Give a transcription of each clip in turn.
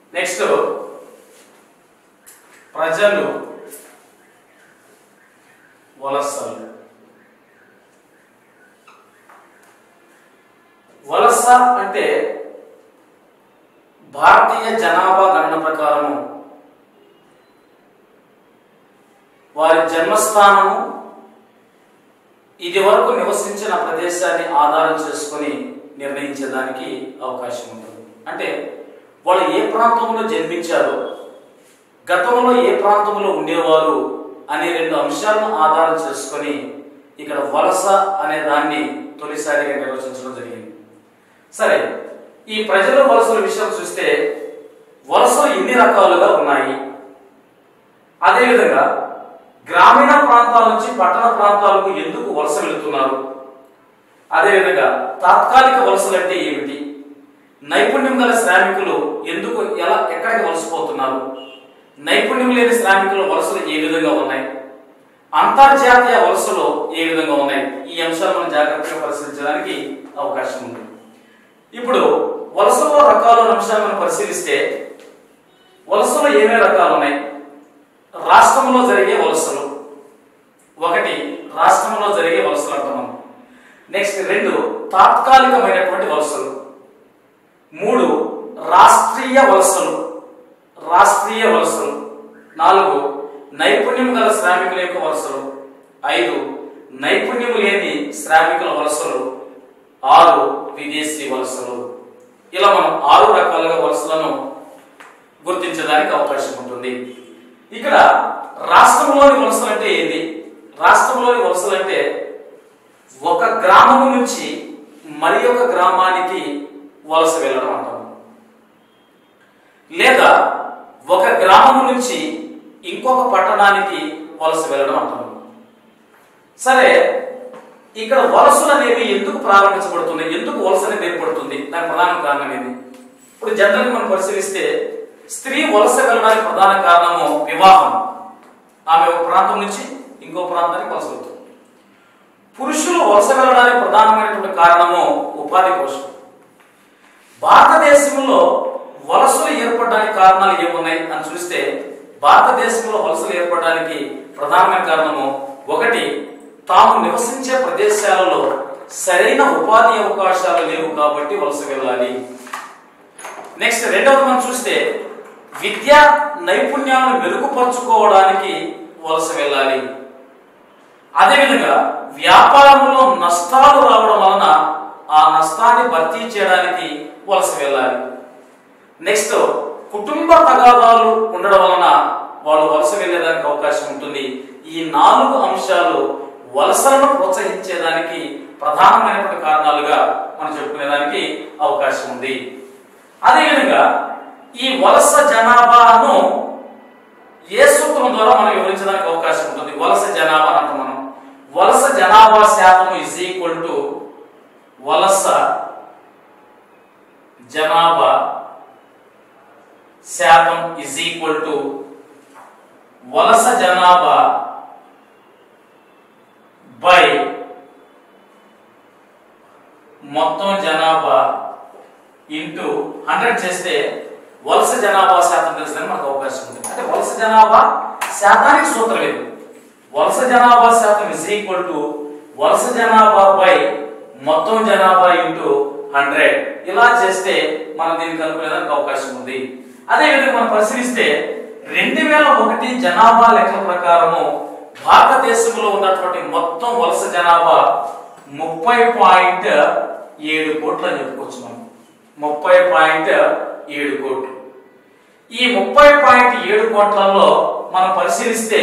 next ప్రజలు వలసలు వలస అంటే భారతీయ జనాభా గణన ప్రకారము వారి జన్మస్థానము ఇది వరకు నివసించిన ప్రదేశాన్ని ఆధారం చేసుకొని నిర్ణయించేదానికి అవకాశం ఉంటుంది అంటే వాళ్ళు ఏ ప్రాంతంలో జన్మించారో గతంలో ఏ ప్రాంతంలో ఉండేవారు అనే రెండు అంశాలను ఆధారం చేసుకొని ఇక్కడ వలస అనే దాన్ని తొలిసారిగా నిర్వచించడం జరిగింది సరే ఈ ప్రజల వలసల విషయం చూస్తే వలసలు ఎన్ని రకాలుగా ఉన్నాయి అదేవిధంగా గ్రామీణ ప్రాంతాల నుంచి పట్టణ ప్రాంతాలకు ఎందుకు వలస వెళుతున్నారు అదేవిధంగా తాత్కాలిక వలసలు అంటే ఏమిటి నైపుణ్యం గల శ్రామికులు ఎందుకు ఎలా ఎక్కడికి వలసపోతున్నారు నైపుణ్యం లేని శ్రామికుల వలసలు ఏ విధంగా ఉన్నాయి అంతర్జాతీయ వలసలు ఏ విధంగా ఉన్నాయి ఈ అంశాలను జాగ్రత్తగా పరిశీలించడానికి అవకాశం ఉంది ఇప్పుడు వలసలో రకాల అంశాలను పరిశీలిస్తే వలసలో ఏమేమి రకాలు ఉన్నాయి రాష్ట్రంలో జరిగే వలసలు ఒకటి రాష్ట్రంలో జరిగే వలసలు అంటున్నాం నెక్స్ట్ రెండు తాత్కాలికమైనటువంటి వలసలు మూడు రాష్ట్రీయ వలసలు రాష్ట్రీయ వలసలు నాలుగు నైపుణ్యం గల శ్రామికుల యొక్క వలసలు ఐదు నైపుణ్యం లేని శ్రామికుల వలసలు ఆరు విదేశీ వలసలు ఇలా మనం ఆరు రకాలుగా వలసలను గుర్తించడానికి అవకాశం ఉంటుంది ఇక్కడ రాష్ట్రంలోని వలసలు అంటే ఏంటి రాష్ట్రంలోని వలసలు అంటే ఒక గ్రామం నుంచి మరి ఒక గ్రామానికి వలస వెళ్ళడం అంటాం లేదా ఒక గ్రామం నుంచి ఇంకొక పట్టణానికి వలస వెళ్ళడం అంటాం సరే ఇక్కడ వలసలు అనేవి ఎందుకు ప్రారంభించబడుతున్నాయి ఎందుకు వలస అనేది ఏర్పడుతుంది దాని ప్రధాన కారణం ఏంది ఇప్పుడు జనరల్ మనం పరిశీలిస్తే స్త్రీ వలస వెళ్ళడానికి ప్రధాన కారణము వివాహం ఆమె ఒక ప్రాంతం నుంచి ఇంకో ప్రాంతానికి వలస వెళ్తుంది పురుషులు వలస వెళ్ళడానికి ప్రధానమైనటువంటి కారణము ఉపాధి కోసం భారతదేశంలో వలసలు ఏర్పడడానికి కారణాలు ఏమున్నాయి అని చూస్తే భారతదేశంలో వలసలు ఏర్పడడానికి ప్రధానమైన కారణము ఒకటి తాము నివసించే ప్రదేశాలలో సరైన ఉపాధి అవకాశాలు లేవు కాబట్టి వలస వెళ్ళాలి నెక్స్ట్ రెండవది మనం చూస్తే విద్యా నైపుణ్యాలను మెరుగుపరుచుకోవడానికి వలస వెళ్ళాలి అదేవిధంగా వ్యాపారంలో నష్టాలు రావడం వలన ఆ నష్టాన్ని భర్తీ చేయడానికి వలస వెళ్ళాలి నెక్స్ట్ కుటుంబ తగాదాలు ఉండడం వలన వాళ్ళు వలస వెళ్ళేదానికి అవకాశం ఉంటుంది ఈ నాలుగు అంశాలు వలసలను ప్రోత్సహించేదానికి ప్రధానమైనటువంటి కారణాలుగా మనం చెప్పుకునేదానికి అవకాశం ఉంది అదేవిధంగా ఈ వలస జనాభాను ఏ సూత్రం ద్వారా మనం వివరించడానికి అవకాశం ఉంటుంది వలస జనాభా అని అంటాం మనం వలస జనాభా శాతం ఇజ్ ఈక్వల్ టు వలస జనాభా శాతం ఇజ్ ఈక్వల్ టు వలస జనాభా బై మొత్తం జనాభా ఇంటూ హండ్రెడ్ చేస్తే వలస జనాభా శాతం తెలుస్తుందని మనకు అవకాశం ఉంది అంటే వలస జనాభా శాతానికి సూత్రం లేదు వలస జనాభా శాతం ఇస్ ఈక్వల్ టు వలస జనాభా బై మొత్తం జనాభా ఇంటూ హండ్రెడ్ ఇలా చేస్తే మనం దీన్ని కనుక్కునేదానికి అవకాశం ఉంది అదే విధంగా మనం పరిశీలిస్తే రెండు వేల ఒకటి జనాభా లెక్కల ప్రకారము భారతదేశంలో ఉన్నటువంటి మొత్తం వలస జనాభా ముప్పై పాయింట్ ఏడు కోట్లు అని చెప్పుకోవచ్చు మనం ముప్పై పాయింట్ ఏడు కోట్లు ఈ ముప్పై పాయింట్ ఏడు కోట్లలో మనం పరిశీలిస్తే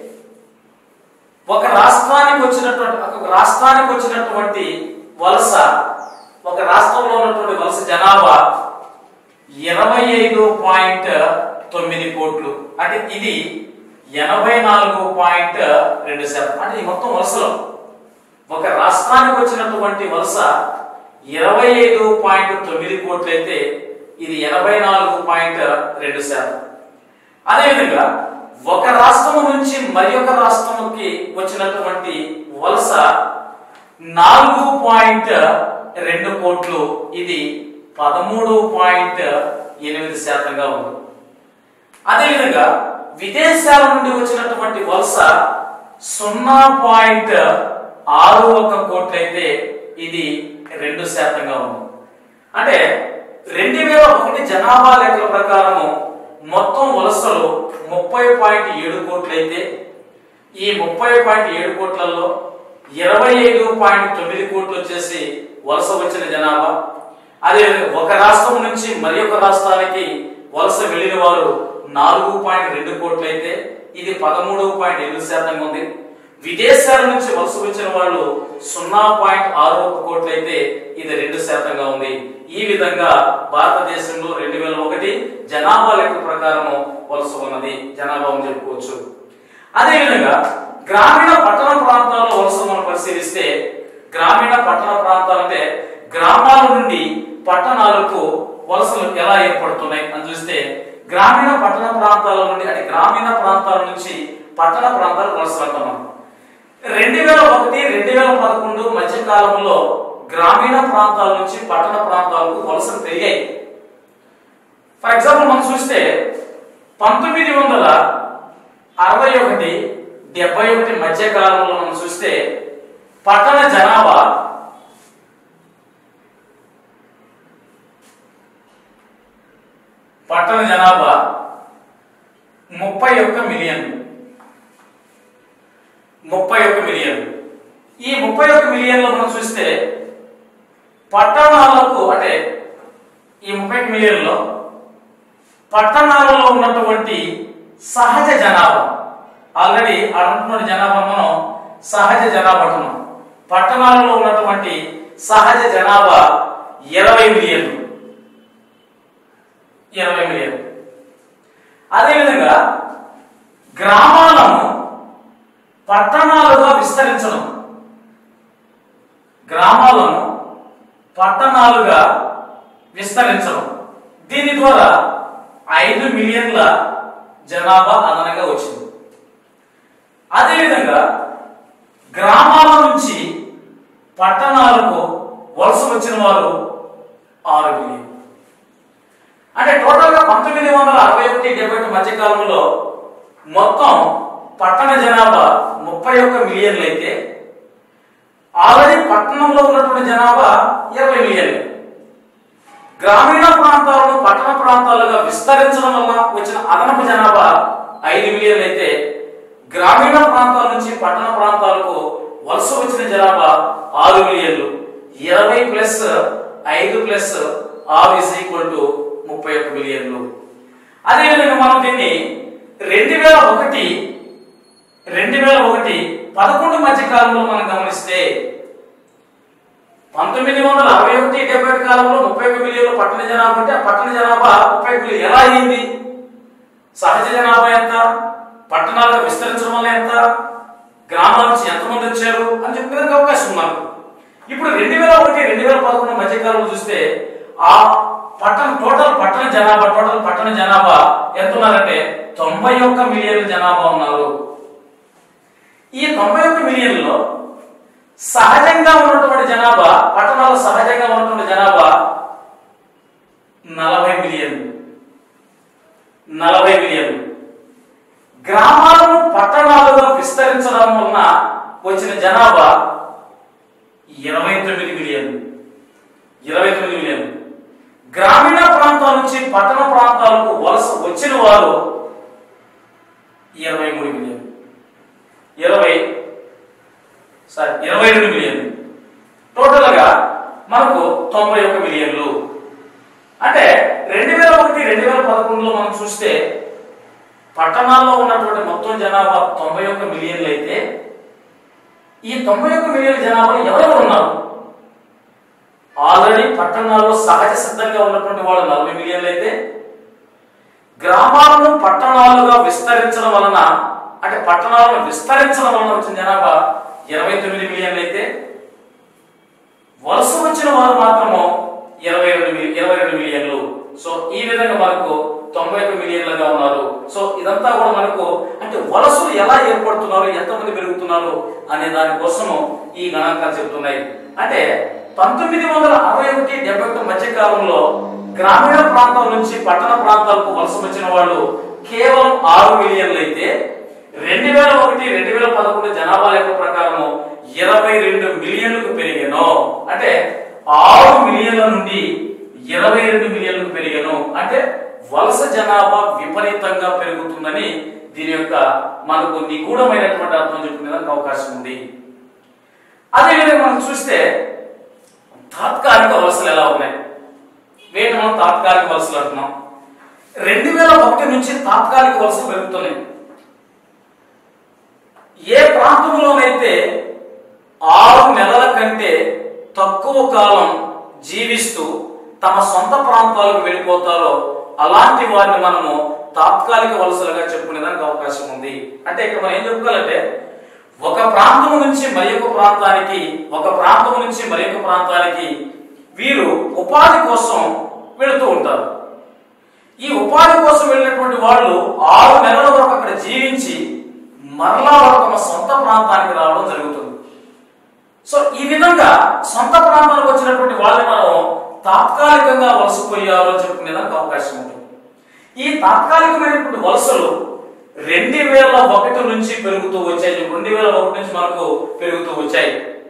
ఒక రాష్ట్రానికి వచ్చినటువంటి ఒక రాష్ట్రానికి వచ్చినటువంటి వలస ఒక రాష్ట్రంలో ఉన్నటువంటి వలస జనాభా ఇరవై ఐదు పాయింట్ తొమ్మిది కోట్లు అంటే ఇది ఎనభై నాలుగు పాయింట్ రెండు శాతం అంటే ఈ మొత్తం వలసలో ఒక రాష్ట్రానికి వచ్చినటువంటి వలస ఇరవై ఐదు పాయింట్ తొమ్మిది కోట్లు అయితే ఇది ఎనభై నాలుగు పాయింట్ రెండు శాతం అదేవిధంగా ఒక రాష్ట్రం నుంచి మరి ఒక రాష్ట్రంకి వచ్చినటువంటి వలస నాలుగు పాయింట్ రెండు కోట్లు ఇది పదమూడు పాయింట్ ఎనిమిది శాతంగా ఉంది అదేవిధంగా విదేశాల నుండి వచ్చినటువంటి వలస సున్నా పాయింట్ ఆరు ఒక కోట్లయితే ఇది రెండు శాతంగా ఉంది అంటే రెండు వేల ఒకటి జనాభా లెక్కల ప్రకారము మొత్తం వలసలు ముప్పై పాయింట్ ఏడు కోట్లయితే ఈ ముప్పై పాయింట్ ఏడు కోట్లలో ఇరవై ఐదు పాయింట్ తొమ్మిది కోట్లు వచ్చేసి వలస వచ్చిన జనాభా అదే ఒక రాష్ట్రం నుంచి మరి ఒక రాష్ట్రానికి వలస వెళ్ళిన వారు నాలుగు పాయింట్ రెండు కోట్లు అయితే ఇది పదమూడు పాయింట్ ఎనిమిది శాతం ఉంది విదేశాల నుంచి వలస వచ్చిన వాళ్ళు సున్నా పాయింట్ ఆరు ఒక కోట్లు అయితే ఇది రెండు శాతంగా ఉంది ఈ విధంగా భారతదేశంలో రెండు వేల ఒకటి జనాభా లెక్క ప్రకారము వలస ఉన్నది జనాభా అని చెప్పుకోవచ్చు అదేవిధంగా గ్రామీణ పట్టణ ప్రాంతాల్లో వలస మనం పరిశీలిస్తే గ్రామీణ పట్టణ ప్రాంతాలు అంటే గ్రామాల నుండి పట్టణాలకు వలసలు ఎలా ఏర్పడుతున్నాయి అని చూస్తే గ్రామీణ పట్టణ ప్రాంతాల నుండి అంటే గ్రామీణ ప్రాంతాల నుంచి పట్టణ ప్రాంతాలకు వలసలు అంటున్నాం రెండు వేల ఒకటి రెండు వేల పదకొండు మధ్య కాలంలో గ్రామీణ ప్రాంతాల నుంచి పట్టణ ప్రాంతాలకు వలసలు పెరిగాయి ఫర్ ఎగ్జాంపుల్ మనం చూస్తే పంతొమ్మిది వందల అరవై ఒకటి డెబ్బై ఒకటి మధ్య కాలంలో మనం చూస్తే పట్టణ జనాభా పట్టణ జనాభా ముప్పై ఒక్క మిలియన్ ముప్పై ఒక్క మిలియన్ ఈ ముప్పై ఒక్క మిలియన్లో మనం చూస్తే పట్టణాలకు అంటే ఈ ముప్పై ఒక్క మిలియన్లో పట్టణాలలో ఉన్నటువంటి సహజ జనాభా ఆల్రెడీ అడుగుతున్న జనాభా మనం సహజ జనాభా అంటున్నాం పట్టణాలలో ఉన్నటువంటి సహజ జనాభా ఇరవై మిలియన్లు ఇరవై మిలియన్ అదేవిధంగా గ్రామాలను పట్టణాలుగా విస్తరించడం గ్రామాలను పట్టణాలుగా విస్తరించడం దీని ద్వారా ఐదు మిలియన్ల జనాభా అదనంగా వచ్చింది అదేవిధంగా గ్రామాల నుంచి పట్టణాలకు వలస వచ్చిన వారు ఆరు మిలియన్ అంటే టోటల్ గా పంతొమ్మిది వందల అరవై ఒకటి డెబ్బై ఒకటి మధ్య కాలంలో మొత్తం పట్టణ జనాభా ముప్పై ఒక్క మిలియన్లు అయితే ఆల్రెడీ పట్టణంలో ఉన్నటువంటి జనాభా ఇరవై మిలియన్లు గ్రామీణ ప్రాంతాలను పట్టణ ప్రాంతాలుగా విస్తరించడం వల్ల వచ్చిన అదనపు జనాభా ఐదు మిలియన్లు అయితే గ్రామీణ ప్రాంతాల నుంచి పట్టణ ప్రాంతాలకు వలస వచ్చిన జనాభా ఆరు మిలియన్లు ఇరవై ప్లస్ ఐదు ప్లస్ ఆరు ఇస్ ఈక్వల్ టు ముప్పై ఒక్క మిలియన్లు అదేవిధంగా మనం దీన్ని రెండు వేల ఒకటి రెండు వేల ఒకటి పదకొండు మధ్య కాలంలో మనం గమనిస్తే పంతొమ్మిది వందల అరవై ఒకటి డెబ్బై ఒకటి కాలంలో ముప్పై ఒక్క మిలియన్లు పట్టణ జనాభా అంటే ఆ పట్టణ జనాభా ముప్పై ఒక్క మిలియన్ ఎలా అయింది సహజ జనాభా ఎంత పట్టణాలుగా విస్తరించడం వల్ల ఎంత గ్రామాల నుంచి ఎంతమంది వచ్చారు అని చెప్పేందుకు అవకాశం ఉంది మనకు ఇప్పుడు రెండు వేల ఒకటి రెండు వేల పదకొండు మధ్య కాలంలో చూస్తే ఆ పట్టణ టోటల్ పట్టణ జనాభా టోటల్ పట్టణ జనాభా ఎంత ఉన్నారంటే తొంభై ఒక్క మిలియన్ల జనాభా ఉన్నారు ఈ తొంభై ఒక్క మిలియన్లో సహజంగా ఉన్నటువంటి జనాభా పట్టణాల్లో సహజంగా ఉన్నటువంటి జనాభా నలభై మిలియన్ నలభై మిలియన్ గ్రామాలను పట్టణాలుగా విస్తరించడం వలన వచ్చిన జనాభా ఇరవై తొమ్మిది మిలియన్ ఇరవై తొమ్మిది మిలియన్ గ్రామీణ ప్రాంతాల నుంచి పట్టణ ప్రాంతాలకు వలస వచ్చిన వారు ఇరవై మూడు మిలియన్ ఇరవై సారీ ఇరవై రెండు మిలియన్ టోటల్ గా మనకు తొంభై ఒక్క మిలియన్లు అంటే రెండు వేల ఒకటి రెండు వేల పదకొండులో మనం చూస్తే పట్టణాల్లో ఉన్నటువంటి మొత్తం జనాభా తొంభై ఒక్క మిలియన్లు అయితే ఈ తొంభై ఒక్క మిలియన్ జనాభాలో ఎవరెవరు ఉన్నారు ఆల్రెడీ పట్టణాల్లో సహజ సిద్ధంగా ఉన్నటువంటి వాళ్ళు నలభై మిలియన్లు అయితే గ్రామాలను పట్టణాలుగా విస్తరించడం వలన అంటే పట్టణాలను విస్తరించడం వలన వచ్చిన జనాభా ఇరవై తొమ్మిది మిలియన్లు అయితే వలస వచ్చిన వారు మాత్రము ఇరవై రెండు మిలి- ఇరవై రెండు మిలియన్లు సో ఈ విధంగా మనకు తొంభై ఒక్క మిలియన్లుగా ఉన్నారు సో ఇదంతా కూడా మనకు అంటే వలసలు ఎలా ఏర్పడుతున్నారు ఎంతమంది పెరుగుతున్నారు అనే దానికోసము ఈ గణాంకాలు చెప్తున్నాయి అంటే పంతొమ్మిది వందల అరవై ఒకటి డెబ్బై ఒకటి మధ్య కాలంలో గ్రామీణ ప్రాంతాల నుంచి పట్టణ ప్రాంతాలకు వలస వచ్చిన వాళ్ళు కేవలం ఆరు మిలియన్లు అయితే రెండు వేల ఒకటి రెండు వేల పదకొండు జనాభా లెక్క ప్రకారము ఇరవై రెండు మిలియన్లకు పెరిగాను అంటే ఆరు మిలియన్ల నుండి ఇరవై రెండు మిలియన్లకు పెరిగాను అంటే వలస జనాభా విపరీతంగా పెరుగుతుందని దీని యొక్క మనకు నిగూఢమైనటువంటి అర్థం చెప్పుకునేదానికి అవకాశం ఉంది అదేవిధంగా మనం చూస్తే తాత్కాలిక వలసలు ఎలా ఉన్నాయి వీటిని మనం తాత్కాలిక వలసలు అంటున్నాం రెండు వేల ఒకటి నుంచి తాత్కాలిక వలసలు పెరుగుతున్నాయి ఏ ప్రాంతంలోనైతే ఆరు నెలల కంటే తక్కువ కాలం జీవిస్తూ తమ సొంత ప్రాంతాలకు వెళ్ళిపోతారో అలాంటి వారిని మనము తాత్కాలిక వలసలుగా చెప్పుకునేదానికి అవకాశం ఉంది అంటే ఇక్కడ మనం ఏం చెప్పుకోవాలంటే ఒక ప్రాంతం నుంచి మరి ఒక ప్రాంతానికి ఒక ప్రాంతం నుంచి మరి ఒక ప్రాంతానికి వీరు ఉపాధి కోసం వెళుతూ ఉంటారు ఈ ఉపాధి కోసం వెళ్ళినటువంటి వాళ్ళు ఆరు నెలల వరకు అక్కడ జీవించి మరలా వారు తమ సొంత ప్రాంతానికి రావడం జరుగుతుంది సో ఈ విధంగా సొంత ప్రాంతానికి వచ్చినటువంటి వాళ్ళని మనం తాత్కాలికంగా వలసపోయారు అని చెప్పుకునేదానికి అవకాశం ఉంటుంది ఈ తాత్కాలికమైనటువంటి వలసలు రెండు వేల ఒకటి నుంచి పెరుగుతూ వచ్చాయి రెండు వేల ఒకటి నుంచి మనకు పెరుగుతూ వచ్చాయి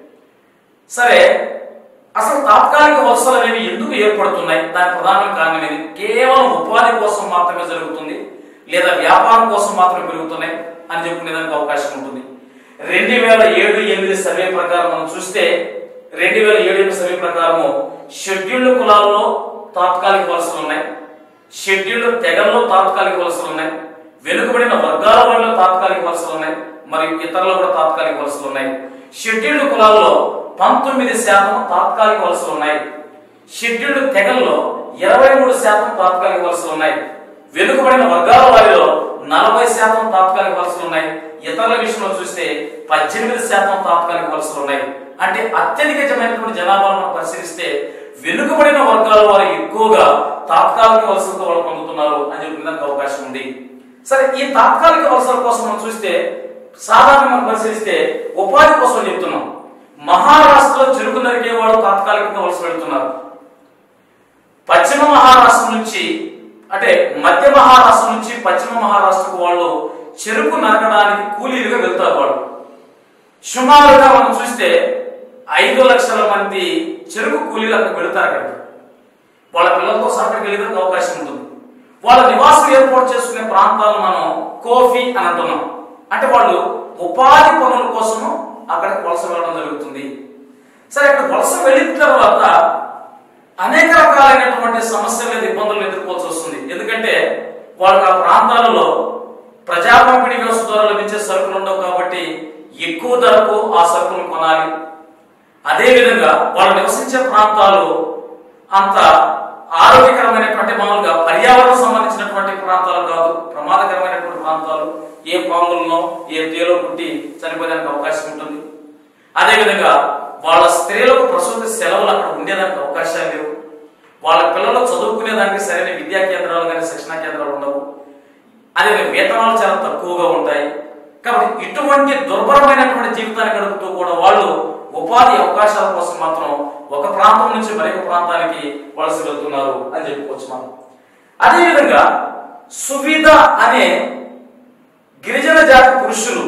సరే అసలు తాత్కాలిక వలసలు అనేవి ఎందుకు ఏర్పడుతున్నాయి దాని ప్రధాన కారణం ఏది కేవలం ఉపాధి కోసం మాత్రమే జరుగుతుంది లేదా వ్యాపారం కోసం మాత్రమే పెరుగుతున్నాయి అని చెప్పుకునేదానికి అవకాశం ఉంటుంది రెండు వేల ఏడు ఎనిమిది సర్వే ప్రకారం మనం చూస్తే రెండు వేల ఏడు ఎనిమిది సర్వే ప్రకారము షెడ్యూల్డ్ కులాల్లో తాత్కాలిక వలసలు ఉన్నాయి షెడ్యూల్డ్ తెగల్లో తాత్కాలిక వలసలు ఉన్నాయి వెనుకబడిన వర్గాల వారిలో తాత్కాలిక వలసలు ఉన్నాయి మరియు ఇతరులు కూడా తాత్కాలిక వలసలు ఉన్నాయి షెడ్యూల్డ్ కులాల్లో పంతొమ్మిది శాతం తాత్కాలిక వలసలు ఉన్నాయి షెడ్యూల్డ్ తెగల్లో ఇరవై మూడు శాతం తాత్కాలిక వలసలు ఉన్నాయి వెనుకబడిన వర్గాల వారిలో నలభై శాతం తాత్కాలిక వలసలు ఉన్నాయి ఇతరుల విషయంలో చూస్తే పద్దెనిమిది శాతం తాత్కాలిక వలసలు ఉన్నాయి అంటే అత్యధికమైనటువంటి జనాభాను మనం పరిశీలిస్తే వెనుకబడిన వర్గాల వారు ఎక్కువగా తాత్కాలిక వలసలతో వాళ్ళు పొందుతున్నారు అని చెప్పడానికి అవకాశం ఉంది సరే ఈ తాత్కాలిక వలసల కోసం మనం చూస్తే సాధారణ మనం పరిశీలిస్తే ఉపాధి కోసం చెప్తున్నాం మహారాష్ట్రలో చెరుకు నరికే వాళ్ళు తాత్కాలికంగా వలస వెళ్తున్నారు పశ్చిమ మహారాష్ట్ర నుంచి అంటే మధ్య మహారాష్ట్ర నుంచి పశ్చిమ మహారాష్ట్రకు వాళ్ళు చెరుకు నరకడానికి కూలీలుగా వెళ్తారు వాళ్ళు సుమారుగా మనం చూస్తే ఐదు లక్షల మంది చెరుకు కూలీలు అక్కడ వెళుతారు అక్కడికి వాళ్ళ పిల్లలతో అక్కడికి వెళ్ళడానికి అవకాశం ఉంటుంది వాళ్ళ నివాసం ఏర్పాటు చేసుకునే ప్రాంతాలను మనం కోఫీ అని అంటున్నాం అంటే వాళ్ళు ఉపాధి పనుల కోసము అక్కడికి వలస వెళ్ళడం జరుగుతుంది సరే అక్కడ వలస వెళ్ళిన తర్వాత అనేక రకాలైనటువంటి సమస్యల మీద ఇబ్బందులు ఎదుర్కోవాల్సి వస్తుంది ఎందుకంటే వాళ్ళకి ఆ ప్రాంతాలలో ప్రజా పంపిణీ వ్యవస్థ ద్వారా లభించే సరుకులు ఉండవు కాబట్టి ఎక్కువ ధరకు ఆ సరుకులను కొనాలి అదే విధంగా వాళ్ళు నివసించే ప్రాంతాలు అంత ఆరోగ్యకరమైనటువంటి మామూలుగా పర్యావరణం సంబంధించినటువంటి ప్రాంతాలు కాదు ప్రమాదకరమైనటువంటి ప్రాంతాలు ఏ పాములనో ఏ తేలో పుట్టి చనిపోయేదానికి అవకాశం ఉంటుంది అదే విధంగా వాళ్ళ స్త్రీలకు ప్రసూతి సెలవులు అక్కడ ఉండేదానికి అవకాశాలు లేవు వాళ్ళ పిల్లలు చదువుకునేదానికి సరైన విద్యా కేంద్రాలు కానీ శిక్షణా కేంద్రాలు ఉండవు అదే వేతనాలు చాలా తక్కువగా ఉంటాయి కాబట్టి ఇటువంటి దుర్భరమైనటువంటి జీవితాన్ని గడుపుతూ కూడా వాళ్ళు ఉపాధి అవకాశాల కోసం మాత్రం ఒక ప్రాంతం నుంచి మరొక ప్రాంతానికి వలస వెళ్తున్నారు అని చెప్పుకోవచ్చు మనం అదేవిధంగా సువిధ అనే గిరిజన జాతి పురుషులు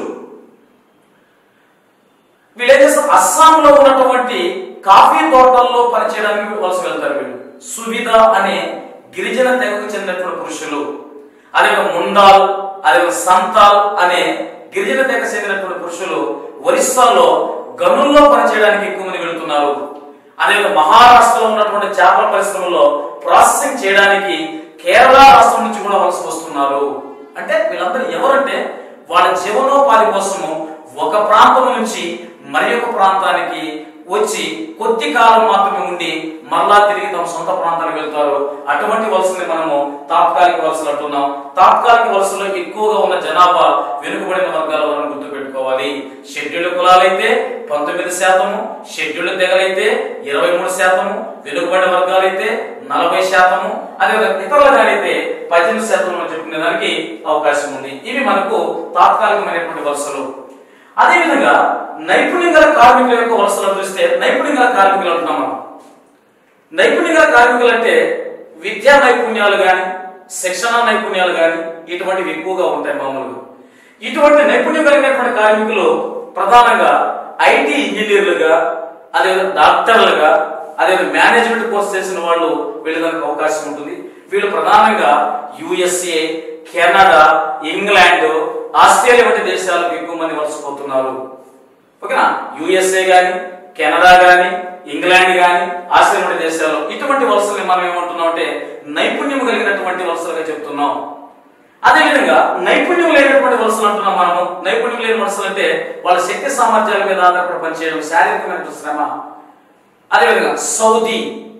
వీళ్ళు ఏం చేస్తారు అస్సాంలో ఉన్నటువంటి కాఫీ తోటల్లో పనిచేయడానికి వలస వెళ్తారు వీళ్ళు సువిధ అనే గిరిజన తెగకు చెందినటువంటి పురుషులు అదే ముండాల్ అదే సంతాల్ అనే గిరిజన తెగ చెందినటువంటి పురుషులు ఒరిస్సాలో గనుల్లో పనిచేయడానికి ఎక్కువ మంది వెళుతున్నారు అదే మహారాష్ట్రలో ఉన్నటువంటి చేపల పరిశ్రమలో ప్రాసెసింగ్ చేయడానికి కేరళ రాష్ట్రం నుంచి కూడా వలస వస్తున్నారు అంటే వీళ్ళందరూ ఎవరంటే వాళ్ళ జీవనోపాధి కోసము ఒక ప్రాంతం నుంచి మరి ఒక ప్రాంతానికి వచ్చి కొద్ది కాలం మాత్రమే ఉండి మరలా తిరిగి తమ సొంత ప్రాంతానికి వెళ్తారు అటువంటి వలసని మనము తాత్కాలిక వలసలు అంటున్నాం తాత్కాలిక వలసలో ఎక్కువగా ఉన్న జనాభా వెనుకబడిన వర్గాల వలన గుర్తు పెట్టుకోవాలి షెడ్యూల్డ్ కులాలైతే పంతొమ్మిది శాతము షెడ్యూల్డ్ తెగలైతే ఇరవై మూడు శాతము వెనుకబడిన వర్గాలైతే నలభై శాతము అదే ఇతరుల అయితే పద్దెనిమిది శాతం మనం చెప్పుకునే దానికి అవకాశం ఉంది ఇవి మనకు తాత్కాలికమైనటువంటి వలసలు అదేవిధంగా నైపుణ్యం గల కార్మికుల యొక్క వలసలు చూస్తే నైపుణ్యం గల కార్మికులు అంటున్నాం మనం నైపుణ్యం గల కార్మికులు అంటే విద్యా నైపుణ్యాలు కానీ శిక్షణ నైపుణ్యాలు కానీ ఇటువంటివి ఎక్కువగా ఉంటాయి మామూలుగా ఇటువంటి నైపుణ్యం కలిగినటువంటి కార్మికులు ప్రధానంగా ఐటీ ఇంజనీర్లుగా అదేవిధంగా డాక్టర్లుగా అదేవిధంగా మేనేజ్మెంట్ కోర్స్ చేసిన వాళ్ళు వెళ్ళడానికి అవకాశం ఉంటుంది వీళ్ళు ప్రధానంగా యుఎస్ఏ కెనడా ఇంగ్లాండ్ ఆస్ట్రేలియా వంటి దేశాలకు ఎక్కువ మంది వలసపోతున్నారు ఓకేనా యుఎస్ఏ గాని కెనడా గాని ఇంగ్లాండ్ గాని ఆస్ట్రేలియా వంటి దేశాలు ఇటువంటి వలసల్ని మనం ఏమంటున్నాం అంటే నైపుణ్యం కలిగినటువంటి వలసలుగా చెప్తున్నాం అదేవిధంగా నైపుణ్యం లేనటువంటి వలసలు అంటున్నాం మనము నైపుణ్యం లేని వలసలు అంటే వాళ్ళ శక్తి సామర్థ్యాల మీద ఆధారపడి పనిచేయడం శారీరకమైన శ్రమ అదేవిధంగా Saudi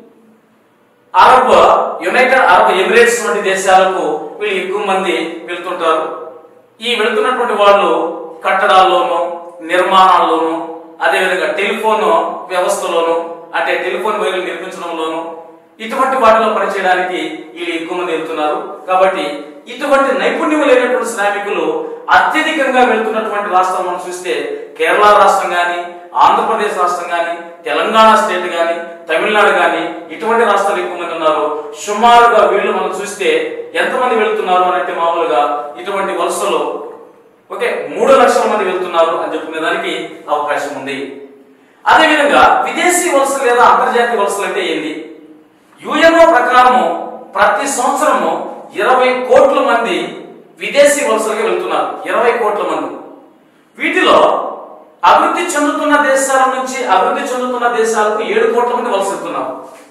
Arab United Arab Emirates వంటి దేశాలకు వీళ్ళు ఎక్కువ మంది వెళ్తుంటారు ఈ వెళ్తున్నటువంటి వాళ్ళు కట్టడాల్లోనూ నిర్మాణాల్లోనూ అదేవిధంగా టెలిఫోన్ వ్యవస్థలోను అంటే టెలిఫోన్ వైర్లు నిర్మించడంలోను ఇటువంటి వాటిలో పనిచేయడానికి వీళ్ళు ఎక్కువ మంది వెళ్తున్నారు కాబట్టి ఇటువంటి నైపుణ్యం లేనటువంటి శ్రామికులు అత్యధికంగా వెళ్తున్నటువంటి రాష్ట్రం మనం చూస్తే కేరళ రాష్ట్రం గాని ఆంధ్రప్రదేశ్ రాష్ట్రం గాని తెలంగాణ స్టేట్ గాని తమిళనాడు గాని ఇటువంటి రాష్ట్రాలు ఎక్కువ మంది ఉన్నారు సుమారుగా వీళ్ళు మనం చూస్తే ఎంతమంది వెళ్తున్నారు అంటే మామూలుగా ఇటువంటి వలసలు ఓకే మూడు లక్షల మంది వెళ్తున్నారు అని చెప్పుకునే దానికి అవకాశం ఉంది అదేవిధంగా విదేశీ వలసలు లేదా అంతర్జాతీయ వలసలు అంటే ఏంది యుఎన్ఓ ప్రకారము ప్రతి సంవత్సరము ఇరవై కోట్ల మంది విదేశీ వలసలుగా వెళ్తున్నారు ఇరవై కోట్ల మంది వీటిలో అభివృద్ధి చెందుతున్న దేశాల నుంచి అభివృద్ధి చెందుతున్న దేశాలకు ఏడు కోట్ల మంది వలస వెళ్తున్నారు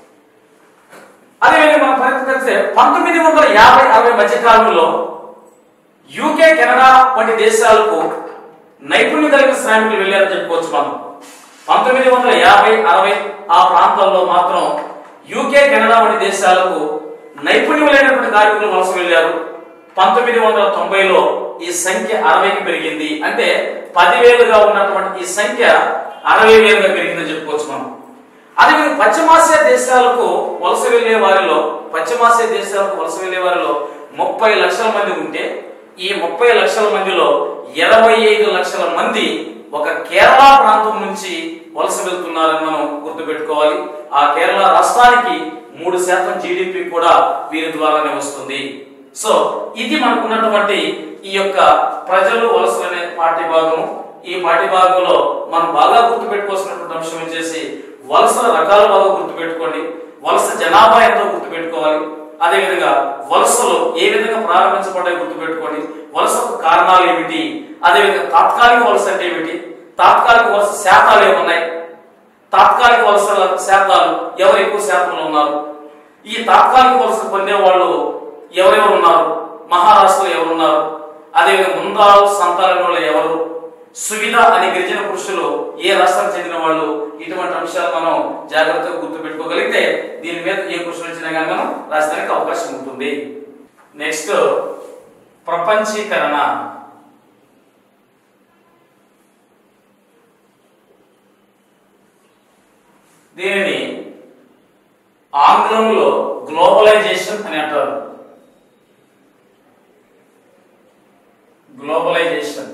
అదేవిధంగా మనం పరిస్థితి పంతొమ్మిది వందల యాభై అరవై మధ్య కాలంలో యూకే కెనడా వంటి దేశాలకు నైపుణ్యం కలిగిన శ్రామికులు వెళ్ళారని చెప్పుకోవచ్చు మనం పంతొమ్మిది వందల యాభై అరవై ఆ ప్రాంతాల్లో మాత్రం యూకే కెనడా వంటి దేశాలకు నైపుణ్యం లేనటువంటి కార్మికులు వలస వెళ్ళారు పంతొమ్మిది వందల తొంభైలో ఈ సంఖ్య అరవైకి పెరిగింది అంటే పదివేలుగా ఉన్నటువంటి ఈ సంఖ్య అరవై వేలుగా పెరిగిందని చెప్పుకోవచ్చు మనం అదేవిధంగా పశ్చిమాసియా దేశాలకు వలస వెళ్లే వారిలో పశ్చిమాసియా దేశాలకు వలస వెళ్లే వారిలో ముప్పై లక్షల మంది ఉంటే ఈ ముప్పై లక్షల మందిలో ఇరవై ఐదు లక్షల మంది ఒక కేరళ ప్రాంతం నుంచి వలస వెళ్తున్నారని మనం గుర్తుపెట్టుకోవాలి ఆ కేరళ రాష్ట్రానికి మూడు శాతం జీడిపి కూడా వీరి ద్వారానే వస్తుంది సో ఇది మనకున్నటువంటి ఈ యొక్క ప్రజలు వలసలు అనే పాఠ్యభాగం ఈ పాఠ్యభాగంలో మనం బాగా గుర్తుపెట్టుకోవాల్సినటువంటి అంశం వచ్చేసి వలసల రకాలు బాగా గుర్తుపెట్టుకోండి వలస జనాభా ఎంతో గుర్తుపెట్టుకోవాలి అదేవిధంగా వలసలు ఏ విధంగా ప్రారంభించబడ్డాయి గుర్తుపెట్టుకోండి వలసకు కారణాలు ఏమిటి అదేవిధంగా తాత్కాలిక వలస అంటే ఏమిటి తాత్కాలిక వలస శాతాలు ఏమున్నాయి తాత్కాలిక వలసల శాతాలు ఎవరు ఎక్కువ శాతంలో ఉన్నారు ఈ తాత్కాలిక వలస పొందే వాళ్ళు ఎవరెవరు ఉన్నారు మహారాష్ట్రలో ఎవరున్నారు అదేవిధంగా ముందాలు సంతానం వాళ్ళు ఎవరు సువిధ అనే గిరిజన పురుషులు ఏ రాష్ట్రానికి చెందిన వాళ్ళు ఇటువంటి అంశాలు మనం జాగ్రత్తగా గుర్తు పెట్టుకోగలిగితే దీని మీద ఏ క్వశ్చన్ వచ్చినా కానీ మనం రాసడానికి అవకాశం ఉంటుంది నెక్స్ట్ ప్రపంచీకరణ దీనిని ఆంగ్లంలో గ్లోబలైజేషన్ అని అంటారు గ్లోబలైజేషన్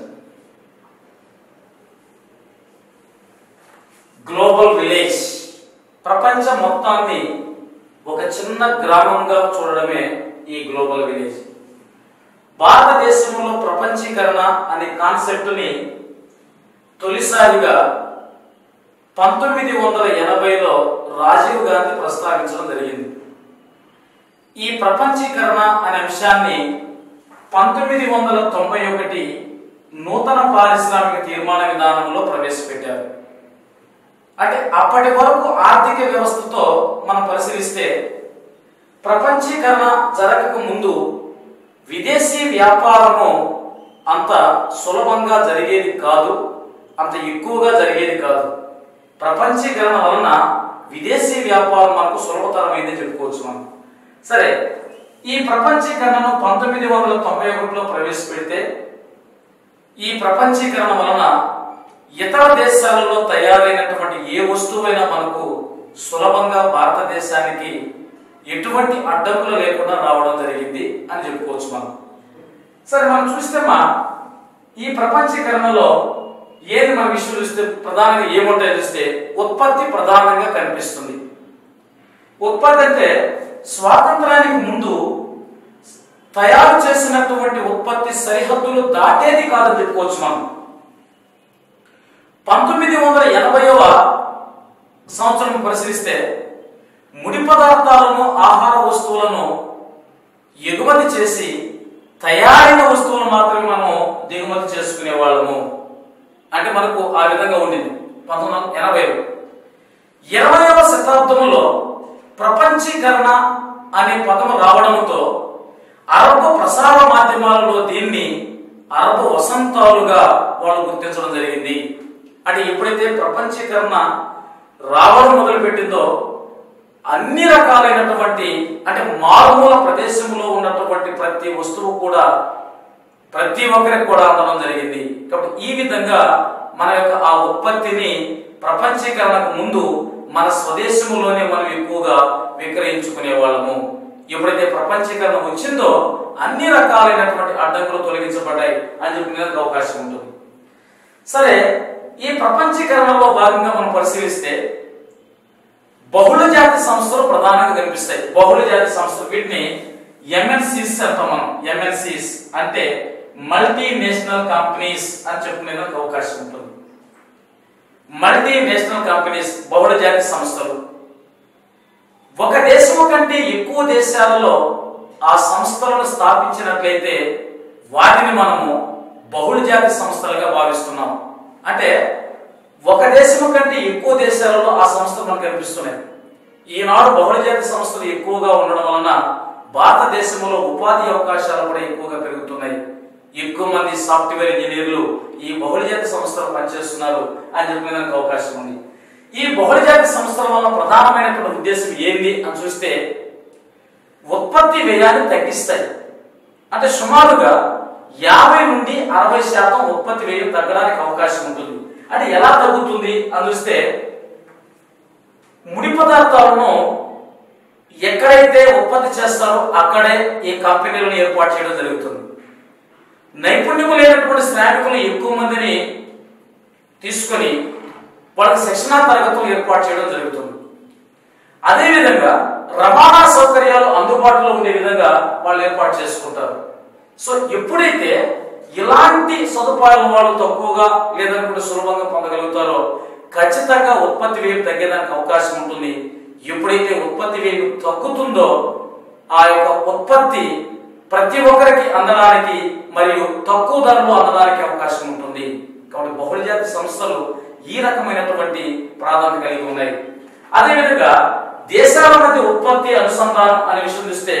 గ్లోబల్ విలేజ్ ప్రపంచం మొత్తాన్ని ఒక చిన్న గ్రామంగా చూడడమే ఈ గ్లోబల్ విలేజ్ భారతదేశంలో ప్రపంచీకరణ అనే కాన్సెప్ట్ని తొలిసారిగా పంతొమ్మిది వందల ఎనభైలో రాజీవ్ గాంధీ ప్రస్తావించడం జరిగింది ఈ ప్రపంచీకరణ అనే అంశాన్ని పంతొమ్మిది వందల తొంభై ఒకటి నూతన పారిశ్రామిక తీర్మాన విధానంలో ప్రవేశపెట్టారు అంటే అప్పటి వరకు ఆర్థిక వ్యవస్థతో మనం పరిశీలిస్తే ప్రపంచీకరణ జరగక ముందు విదేశీ వ్యాపారము అంత సులభంగా జరిగేది కాదు అంత ఎక్కువగా జరిగేది కాదు ప్రపంచీకరణ వలన విదేశీ వ్యాపారం మనకు సులభతరమైంది చెప్పుకోవచ్చు మనం సరే ఈ ప్రపంచీకరణను పంతొమ్మిది వందల తొంభై ఒకటిలో ప్రవేశపెడితే ఈ ప్రపంచీకరణ వలన ఇతర దేశాలలో తయారైనటువంటి ఏ వస్తువైనా మనకు సులభంగా భారతదేశానికి ఎటువంటి అడ్డంకులు లేకుండా రావడం జరిగింది అని చెప్పుకోవచ్చు మనం సరే మనం చూస్తే మా ఈ ప్రపంచీకరణలో ఏది మన విషయం చూస్తే ప్రధానంగా ఏముంటాయో చూస్తే ఉత్పత్తి ప్రధానంగా కనిపిస్తుంది ఉత్పత్తి అంటే స్వాతంత్రానికి ముందు తయారు చేసినటువంటి ఉత్పత్తి సరిహద్దులు దాటేది కాదని చెప్పుకోవచ్చు మనం పంతొమ్మిది వందల ఎనభైవ సంవత్సరం పరిశీలిస్తే ముడి పదార్థాలను ఆహార వస్తువులను ఎగుమతి చేసి తయారైన వస్తువులు మాత్రమే మనం దిగుమతి చేసుకునే వాళ్ళము అంటే మనకు ఆ విధంగా ఉండింది పంతొమ్మిది వందల ఎనభైలో ఇరవైవ శతాబ్దంలో ప్రపంచీకరణ అనే పదం రావడంతో అరబ్ ప్రసార మాధ్యమాలలో దీన్ని అరబ్ వసంతాలుగా వాళ్ళు గుర్తించడం జరిగింది అంటే ఎప్పుడైతే ప్రపంచీకరణ రావడం మొదలుపెట్టిందో అన్ని రకాలైనటువంటి అంటే మారుమూల ప్రదేశంలో ఉన్నటువంటి ప్రతి వస్తువు కూడా ప్రతి ఒక్కరికి కూడా అందడం జరిగింది కాబట్టి ఈ విధంగా మన యొక్క ఆ ఉత్పత్తిని ప్రపంచీకరణకు ముందు మన స్వదేశంలోనే మనం ఎక్కువగా విక్రయించుకునే వాళ్ళము ఎప్పుడైతే ప్రపంచీకరణ వచ్చిందో అన్ని రకాలైనటువంటి అడ్డంకులు తొలగించబడ్డాయి అని చెప్పినందుకు అవకాశం ఉంటుంది సరే ఈ ప్రపంచీకరణలో భాగంగా మనం పరిశీలిస్తే బహుళ జాతి సంస్థలు ప్రధానంగా కనిపిస్తాయి బహుళ జాతి సంస్థలు వీటిని ఎంఎన్సీస్ అంటాం మనం ఎంఎన్సీస్ అంటే మల్టీనేషనల్ కంపెనీస్ అని చెప్పుకునేందుకు అవకాశం ఉంటుంది మల్టీనేషనల్ కంపెనీస్ బహుళ జాతి సంస్థలు ఒక దేశము కంటే ఎక్కువ దేశాలలో ఆ సంస్థలను స్థాపించినట్లయితే వాటిని మనము బహుళ జాతి సంస్థలుగా భావిస్తున్నాం అంటే ఒక దేశము కంటే ఎక్కువ దేశాలలో ఆ సంస్థలు మనకు కనిపిస్తున్నాయి ఈనాడు బహుళ జాతి సంస్థలు ఎక్కువగా ఉండడం వలన భారతదేశంలో ఉపాధి అవకాశాలు కూడా ఎక్కువగా పెరుగుతున్నాయి ఎక్కువ మంది సాఫ్ట్వేర్ ఇంజనీర్లు ఈ బహుళజాతి సంస్థలు పనిచేస్తున్నారు అని చెప్పడానికి అవకాశం ఉంది ఈ బహుళజాతి సంస్థల వల్ల ప్రధానమైనటువంటి ఉద్దేశం ఏంది అని చూస్తే ఉత్పత్తి వ్యయాన్ని తగ్గిస్తాయి అంటే సుమారుగా యాభై నుండి అరవై శాతం ఉత్పత్తి వ్యయం తగ్గడానికి అవకాశం ఉంటుంది అంటే ఎలా తగ్గుతుంది అని చూస్తే ముడి పదార్థాలను ఎక్కడైతే ఉత్పత్తి చేస్తారో అక్కడే ఈ కంపెనీలను ఏర్పాటు చేయడం జరుగుతుంది నైపుణ్యము లేనటువంటి శ్రామికులను ఎక్కువ మందిని తీసుకొని వాళ్ళకి శిక్షణా తరగతులు ఏర్పాటు చేయడం జరుగుతుంది అదేవిధంగా రవాణా సౌకర్యాలు అందుబాటులో ఉండే విధంగా వాళ్ళు ఏర్పాటు చేసుకుంటారు సో ఎప్పుడైతే ఇలాంటి సదుపాయాలు వాళ్ళు తక్కువగా లేదనుకుంటే సులభంగా పొందగలుగుతారో ఖచ్చితంగా ఉత్పత్తి వ్యయం తగ్గేదానికి అవకాశం ఉంటుంది ఎప్పుడైతే ఉత్పత్తి వ్యయం తగ్గుతుందో ఆ యొక్క ఉత్పత్తి ప్రతి ఒక్కరికి అందడానికి మరియు తక్కువ ధరలో అందడానికి అవకాశం ఉంటుంది కాబట్టి బహుళజాతి సంస్థలు ఈ రకమైనటువంటి ప్రాధాన్యత కలిగి ఉన్నాయి అదేవిధంగా దేశాల మధ్య ఉత్పత్తి అనుసంధానం అనే విషయం చూస్తే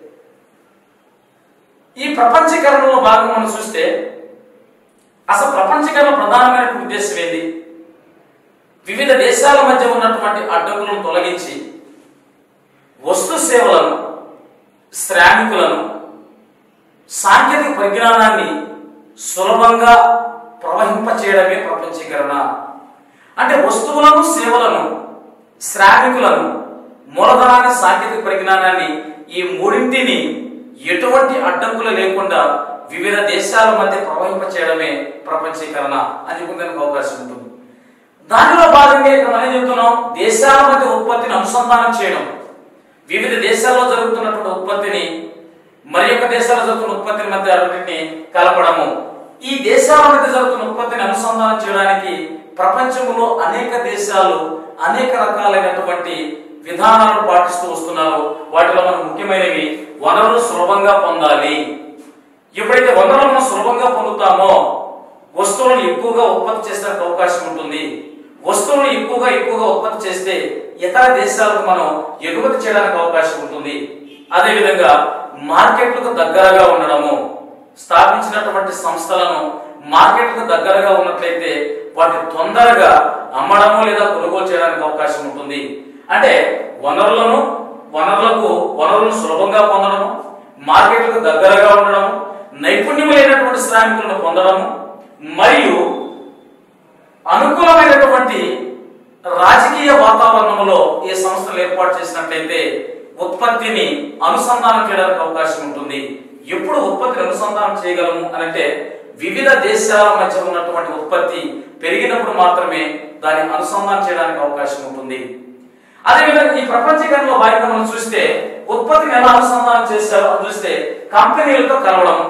ఈ ప్రపంచీకరణలో భాగంగా మనం చూస్తే అసలు ప్రపంచీకరణ ప్రధానమైన ఉద్దేశం ఏంది వివిధ దేశాల మధ్య ఉన్నటువంటి అడ్డంకులను తొలగించి వస్తు సేవలను శ్రామికులను సాంకేతిక పరిజ్ఞానాన్ని సులభంగా ప్రవహింపచేయడమే ప్రపంచీకరణ అంటే వస్తువులను సేవలను శ్రామికులను మూలధనాన్ని సాంకేతిక పరిజ్ఞానాన్ని ఈ మూడింటిని ఎటువంటి అడ్డంకులు లేకుండా వివిధ దేశాల మధ్య ప్రవహింపచేయడమే ప్రపంచీకరణ అని చెప్పడానికి అవకాశం ఉంటుంది దానిలో భాగంగా ఇక్కడ మనం ఏం చెప్తున్నాం దేశాల మధ్య ఉత్పత్తిని అనుసంధానం చేయడం వివిధ దేశాల్లో జరుగుతున్నటువంటి ఉత్పత్తిని మరి యొక్క దేశాల్లో జరుగుతున్న ఉత్పత్తిని మధ్య రెండింటిని కలపడము ఈ దేశాల మధ్య జరుగుతున్న ఉత్పత్తిని అనుసంధానం చేయడానికి ప్రపంచంలో అనేక దేశాలు అనేక రకాలైనటువంటి విధానాలు పాటిస్తూ వస్తున్నారు వాటిలో మనకు ముఖ్యమైనవి వనరులు సులభంగా పొందాలి ఎప్పుడైతే వనరులను సులభంగా పొందుతామో వస్తువులను ఎక్కువగా ఉత్పత్తి చేసడానికి అవకాశం ఉంటుంది వస్తువులను ఎక్కువగా ఎక్కువగా ఉత్పత్తి చేస్తే ఇతర దేశాలకు మనం ఎగుమతి చేయడానికి అవకాశం ఉంటుంది అదేవిధంగా మార్కెట్లకు దగ్గరగా ఉండడము స్థాపించినటువంటి సంస్థలను మార్కెట్కు దగ్గరగా ఉన్నట్లయితే వాటిని తొందరగా అమ్మడము లేదా కొనుగోలు చేయడానికి అవకాశం ఉంటుంది అంటే వనరులను వనరులకు వనరులను సులభంగా పొందడము మార్కెట్లకు దగ్గరగా ఉండడం నైపుణ్యం లేనటువంటి శ్రామికులను పొందడము మరియు అనుకూలమైనటువంటి రాజకీయ వాతావరణంలో ఈ సంస్థలు ఏర్పాటు చేసినట్లయితే ఉత్పత్తిని అనుసంధానం చేయడానికి అవకాశం ఉంటుంది ఎప్పుడు ఉత్పత్తిని అనుసంధానం చేయగలము అని అంటే వివిధ దేశాల మధ్య ఉన్నటువంటి ఉత్పత్తి పెరిగినప్పుడు మాత్రమే దాన్ని అనుసంధానం చేయడానికి అవకాశం ఉంటుంది అదేవిధంగా ఈ ప్రపంచీకరణలో భాగంగా మనం చూస్తే ఉత్పత్తిని ఎలా అనుసంధానం చేశారో అని చూస్తే కంపెనీలతో కలవడం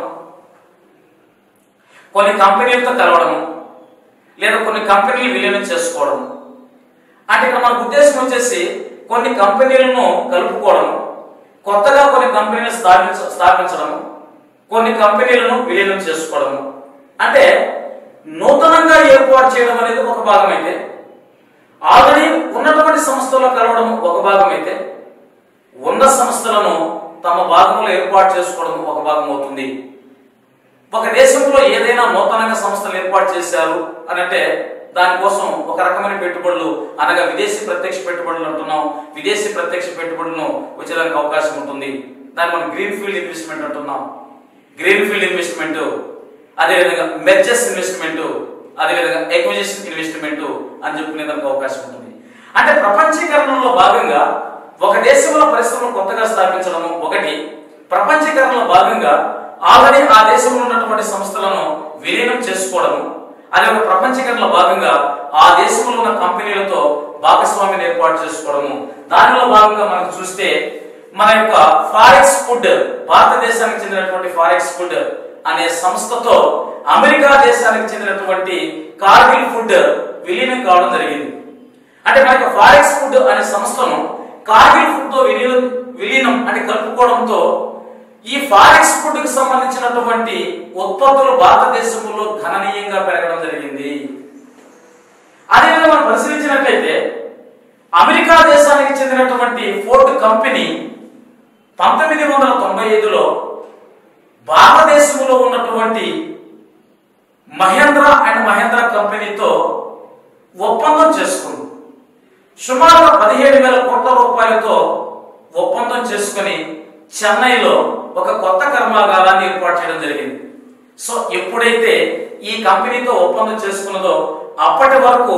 కొన్ని కంపెనీలతో కలవడం లేదా కొన్ని కంపెనీలు విలీనం చేసుకోవడం అంటే ఇక్కడ మన ఉద్దేశం వచ్చేసి కొన్ని కంపెనీలను కలుపుకోవడం కొత్తగా కొన్ని కంపెనీలు స్థాపించ స్థాపించడం కొన్ని కంపెనీలను విలీనం చేసుకోవడం అంటే నూతనంగా ఏర్పాటు చేయడం అనేది ఒక భాగం అయితే ఆల్రెడీ ఉన్నటువంటి సంస్థల్లో కలవడం ఒక భాగం అయితే ఉన్న సంస్థలను తమ భాగంలో ఏర్పాటు చేసుకోవడం ఒక భాగం అవుతుంది ఒక దేశంలో ఏదైనా నూతనంగా సంస్థలు ఏర్పాటు చేశారు అని అంటే దానికోసం ఒక రకమైన పెట్టుబడులు అనగా విదేశీ ప్రత్యక్ష పెట్టుబడులు అంటున్నాం విదేశీ ప్రత్యక్ష పెట్టుబడులను వచ్చేదానికి అవకాశం ఉంటుంది దాన్ని మనం గ్రీన్ ఫీల్డ్ ఇన్వెస్ట్మెంట్ అంటున్నాం గ్రీన్ ఫీల్డ్ ఇన్వెస్ట్మెంట్ అదేవిధంగా మెర్జెస్ ఇన్వెస్ట్మెంట్ అదేవిధంగా ఎక్విజిషన్ ఇన్వెస్ట్మెంట్ అని చెప్పుకునే దానికి అవకాశం ఉంటుంది అంటే ప్రపంచీకరణలో భాగంగా ఒక దేశంలో పరిశ్రమలు కొత్తగా స్థాపించడము ఒకటి ప్రపంచీకరణలో భాగంగా ఆల్రెడీ ఆ దేశంలో ఉన్నటువంటి సంస్థలను విలీనం చేసుకోవడము అదే ఒక ప్రపంచీకరణలో భాగంగా ఆ దేశంలో ఉన్న కంపెనీలతో భాగస్వామ్యం ఏర్పాటు చేసుకోవడము దానిలో భాగంగా మనకు చూస్తే మన యొక్క ఫారెక్స్ ఫుడ్ భారతదేశానికి చెందినటువంటి ఫారెక్స్ ఫుడ్ అనే సంస్థతో అమెరికా దేశానికి చెందినటువంటి కార్గిల్ ఫుడ్ విలీనం కావడం జరిగింది అంటే మనకి ఫారెక్స్ ఫుడ్ అనే సంస్థను కార్గిల్ ఫుడ్ తో విలీనం విలీనం అంటే కలుపుకోవడంతో ఈ ఫారెక్స్ ఫుడ్ కి సంబంధించినటువంటి ఉత్పత్తులు భారతదేశంలో గణనీయంగా పెరగడం జరిగింది అదేవిధంగా మనం పరిశీలించినట్లయితే అమెరికా దేశానికి చెందినటువంటి ఫోర్డ్ కంపెనీ పంతొమ్మిది వందల తొంభై ఐదులో భారతదేశంలో ఉన్నటువంటి మహేంద్ర అండ్ మహేంద్ర కంపెనీతో ఒప్పందం చేసుకుంది సుమారుగా పదిహేడు వేల కోట్ల రూపాయలతో ఒప్పందం చేసుకుని చెన్నైలో ఒక కొత్త కర్మాగారాన్ని ఏర్పాటు చేయడం జరిగింది సో ఎప్పుడైతే ఈ కంపెనీతో ఒప్పందం చేసుకున్నదో అప్పటి వరకు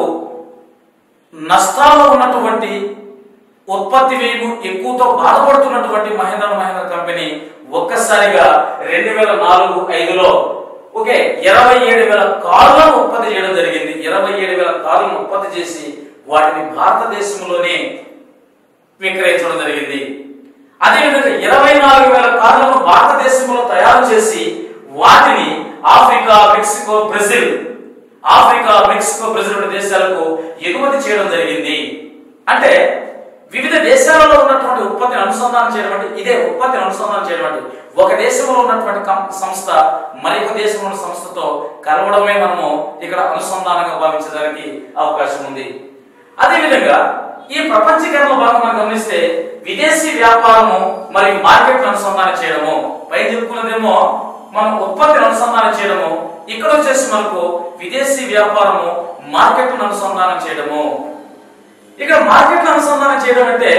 నష్టాల్లో ఉన్నటువంటి ఉత్పత్తి వ్యయం ఎక్కువతో బాధపడుతున్నటువంటి మహేంద్ర మహేంద్ర కంపెనీ ఒక్కసారిగా రెండు వేల నాలుగు ఐదులో ఓకే ఇరవై ఏడు వేల కార్లను ఉత్పత్తి చేయడం జరిగింది ఇరవై ఏడు వేల కార్లను ఉత్పత్తి చేసి వాటిని భారతదేశంలోనే విక్రయించడం జరిగింది అదేవిధంగా ఇరవై నాలుగు వేల కార్లను భారతదేశంలో తయారు చేసి వాటిని Africa Mexico Brazil Africa Mexico Brazil వంటి దేశాలకు ఎగుమతి చేయడం జరిగింది అంటే వివిధ దేశాలలో ఉన్నటువంటి ఉత్పత్తిని అనుసంధానం చేయడం అంటే ఇదే ఉత్పత్తిని అనుసంధానం చేయడం అంటే ఒక దేశంలో ఉన్నటువంటి కం- సంస్థ మరొక దేశంలో ఉన్న సంస్థతో కలవడమే మనము ఇక్కడ అనుసంధానంగా భావించడానికి అవకాశం ఉంది అదేవిధంగా ఈ ప్రపంచీకరణలో భాగం మనం గమనిస్తే విదేశీ వ్యాపారము మరియు మార్కెట్ అనుసంధానం చేయడము పై చెప్పుకున్నదేమో మనం ఉత్పత్తిని అనుసంధానం చేయడము ఇక్కడ వచ్చేసి మనకు విదేశీ వ్యాపారము మార్కెట్ అనుసంధానం చేయడము ఇక్కడ మార్కెట్ అనుసంధానం చేయడం అంటే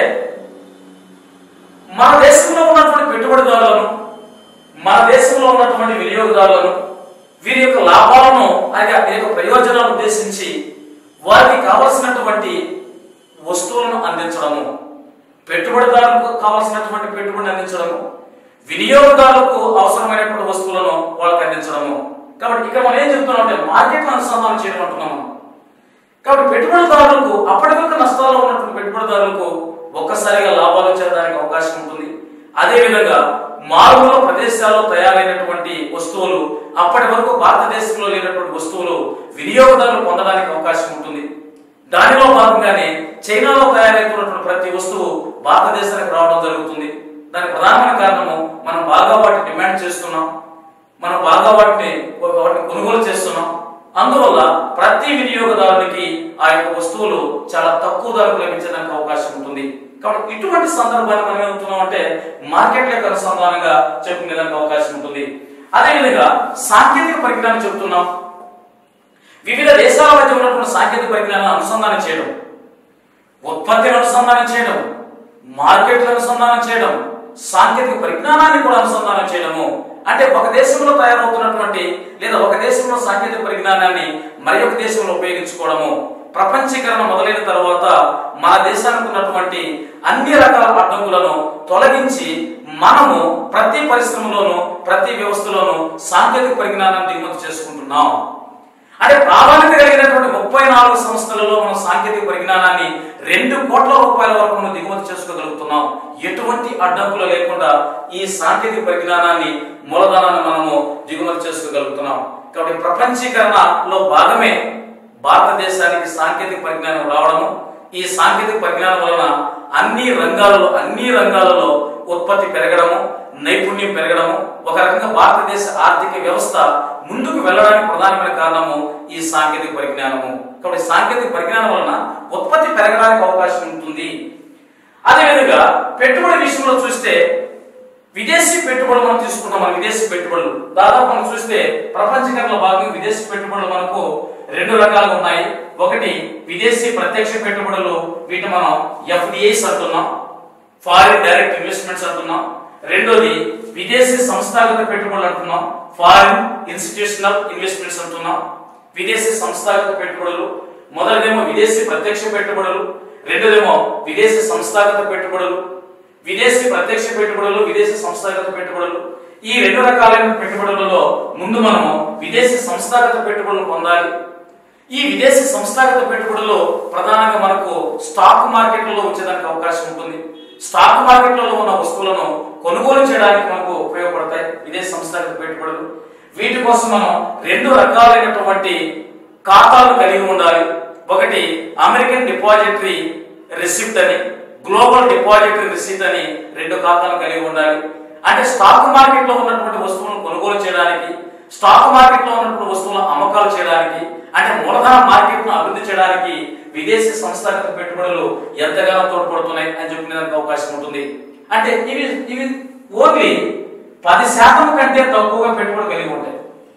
మన దేశంలో ఉన్నటువంటి పెట్టుబడిదారులను మన దేశంలో ఉన్నటువంటి వినియోగదారులను వీరి యొక్క లాభాలను అలాగే వీరి యొక్క ప్రయోజనాలను ఉద్దేశించి వారికి కావలసినటువంటి వస్తువులను అందించడము పెట్టుబడిదారులకు కావలసినటువంటి పెట్టుబడిని అందించడము వినియోగదారులకు అవసరమైనటువంటి వస్తువులను వాళ్ళకి అందించడము కాబట్టి ఇక్కడ మనం ఏం చెప్తున్నాం అంటే మార్కెట్ అనుసంధానం చేయడం అంటున్నాము కాబట్టి పెట్టుబడిదారులకు అప్పటివరకు నష్టాల్లో ఉన్నటువంటి పెట్టుబడిదారులకు ఒక్కసారిగా లాభాలు వచ్చేదానికి అవకాశం ఉంటుంది అదే విధంగా మారుమూల ప్రదేశాల్లో తయారైనటువంటి వస్తువులు అప్పటి వరకు భారతదేశంలో లేనటువంటి వస్తువులు వినియోగదారులు పొందడానికి అవకాశం ఉంటుంది దానిలో భాగంగానే చైనాలో తయారైతున్నటువంటి ప్రతి వస్తువు భారతదేశానికి రావడం జరుగుతుంది దానికి ప్రధానమైన కారణము మనం బాగా వాటిని డిమాండ్ చేస్తున్నాం మనం బాగా వాటిని వాటిని కొనుగోలు చేస్తున్నాం అందువల్ల ప్రతి వినియోగదారునికి ఆ యొక్క వస్తువులు చాలా తక్కువ ధరకు లభించడానికి అవకాశం ఉంటుంది కాబట్టి ఇటువంటి సందర్భాన్ని మనం ఏమవుతున్నాం అంటే మార్కెట్ యొక్క అనుసంధానంగా చెప్పుకునేదానికి అవకాశం ఉంటుంది అదేవిధంగా సాంకేతిక పరిజ్ఞానం చెప్తున్నాం వివిధ దేశాల మధ్య ఉన్నటువంటి సాంకేతిక పరిజ్ఞానాన్ని అనుసంధానం చేయడం ఉత్పత్తిని అనుసంధానం చేయడం మార్కెట్ అనుసంధానం చేయడం సాంకేతిక పరిజ్ఞానాన్ని కూడా అనుసంధానం చేయడము అంటే ఒక దేశంలో తయారవుతున్నటువంటి లేదా ఒక దేశంలో సాంకేతిక పరిజ్ఞానాన్ని మరి ఒక దేశంలో ఉపయోగించుకోవడము ప్రపంచీకరణ మొదలైన తర్వాత మన దేశానికి ఉన్నటువంటి అన్ని రకాల అడ్డంకులను తొలగించి మనము ప్రతి పరిశ్రమలోను ప్రతి వ్యవస్థలోను సాంకేతిక పరిజ్ఞానాన్ని దిగుమతి చేసుకుంటున్నాం అంటే ప్రాధాన్యత కలిగినటువంటి ముప్పై నాలుగు సంస్థలలో మనం సాంకేతిక పరిజ్ఞానాన్ని రెండు కోట్ల రూపాయల వరకు మనం దిగుమతి చేసుకోగలుగుతున్నాం ఎటువంటి అడ్డంకులు లేకుండా ఈ సాంకేతిక పరిజ్ఞానాన్ని మూలధనాన్ని మనము దిగుమతి చేసుకోగలుగుతున్నాం కాబట్టి ప్రపంచీకరణలో భాగమే భారతదేశానికి సాంకేతిక పరిజ్ఞానం రావడము ఈ సాంకేతిక పరిజ్ఞానం వలన అన్ని రంగాలలో అన్ని రంగాలలో ఉత్పత్తి పెరగడము నైపుణ్యం పెరగడము ఒక రకంగా భారతదేశ ఆర్థిక వ్యవస్థ ముందుకు వెళ్ళడానికి ప్రధానమైన కారణము ఈ సాంకేతిక పరిజ్ఞానము కాబట్టి సాంకేతిక పరిజ్ఞానం వలన ఉత్పత్తి పెరగడానికి అవకాశం ఉంటుంది అదేవిధంగా పెట్టుబడి విషయంలో చూస్తే విదేశీ పెట్టుబడులు మనం తీసుకుంటాం మన విదేశీ పెట్టుబడులు దాదాపు మనం చూస్తే ప్రపంచకరంలో భాగంగా విదేశీ పెట్టుబడులు మనకు రెండు రకాలుగా ఉన్నాయి ఒకటి విదేశీ ప్రత్యక్ష పెట్టుబడులు వీటిని మనం ఎఫ్డిఐస్ అంటున్నాం ఫారిన్ డైరెక్ట్ ఇన్వెస్ట్మెంట్స్ అంటున్నాం రెండోది విదేశీ సంస్థాగత పెట్టుబడులు అంటున్నాం ఫారిన్ ఇన్స్టిట్యూషనల్ ఇన్వెస్ట్మెంట్స్ అంటున్నాం విదేశీ సంస్థాగత పెట్టుబడులు మొదటిదేమో విదేశీ ప్రత్యక్ష పెట్టుబడులు రెండోదేమో విదేశీ సంస్థాగత పెట్టుబడులు విదేశీ ప్రత్యక్ష పెట్టుబడులు విదేశీ సంస్థాగత పెట్టుబడులు ఈ రెండు రకాలైన పెట్టుబడులలో ముందు మనము విదేశీ సంస్థాగత పెట్టుబడులు పొందాలి ఈ విదేశీ సంస్థాగత పెట్టుబడులు ప్రధానంగా మనకు స్టాక్ మార్కెట్లలో వచ్చేదానికి అవకాశం ఉంటుంది స్టాక్ మార్కెట్లలో ఉన్న వస్తువులను కొనుగోలు చేయడానికి మనకు ఉపయోగపడతాయి విదేశీ సంస్థాగత పెట్టుబడులు వీటి కోసం మనం రెండు రకాలైనటువంటి ఖాతాలు కలిగి ఉండాలి ఒకటి అమెరికన్ డిపాజిటరీ రిసిప్ట్ అని గ్లోబల్ డిపాజిటరీ రిసీట్ అని రెండు ఖాతాలు కలిగి ఉండాలి అంటే స్టాక్ మార్కెట్ లో ఉన్నటువంటి వస్తువులను కొనుగోలు చేయడానికి స్టాక్ మార్కెట్ లో ఉన్నటువంటి వస్తువుల అమ్మకాలు చేయడానికి అంటే మూలధన మార్కెట్ ను అభివృద్ధి చేయడానికి విదేశీ సంస్థాగత పెట్టుబడులు ఎంతగానో తోడ్పడుతున్నాయి అని చెప్పుకునేదానికి అవకాశం ఉంటుంది అంటే ఇవి ఇవి ఓన్లీ పది శాతం కంటే తక్కువగా పెట్టుబడి కలిగి ఉంటాయి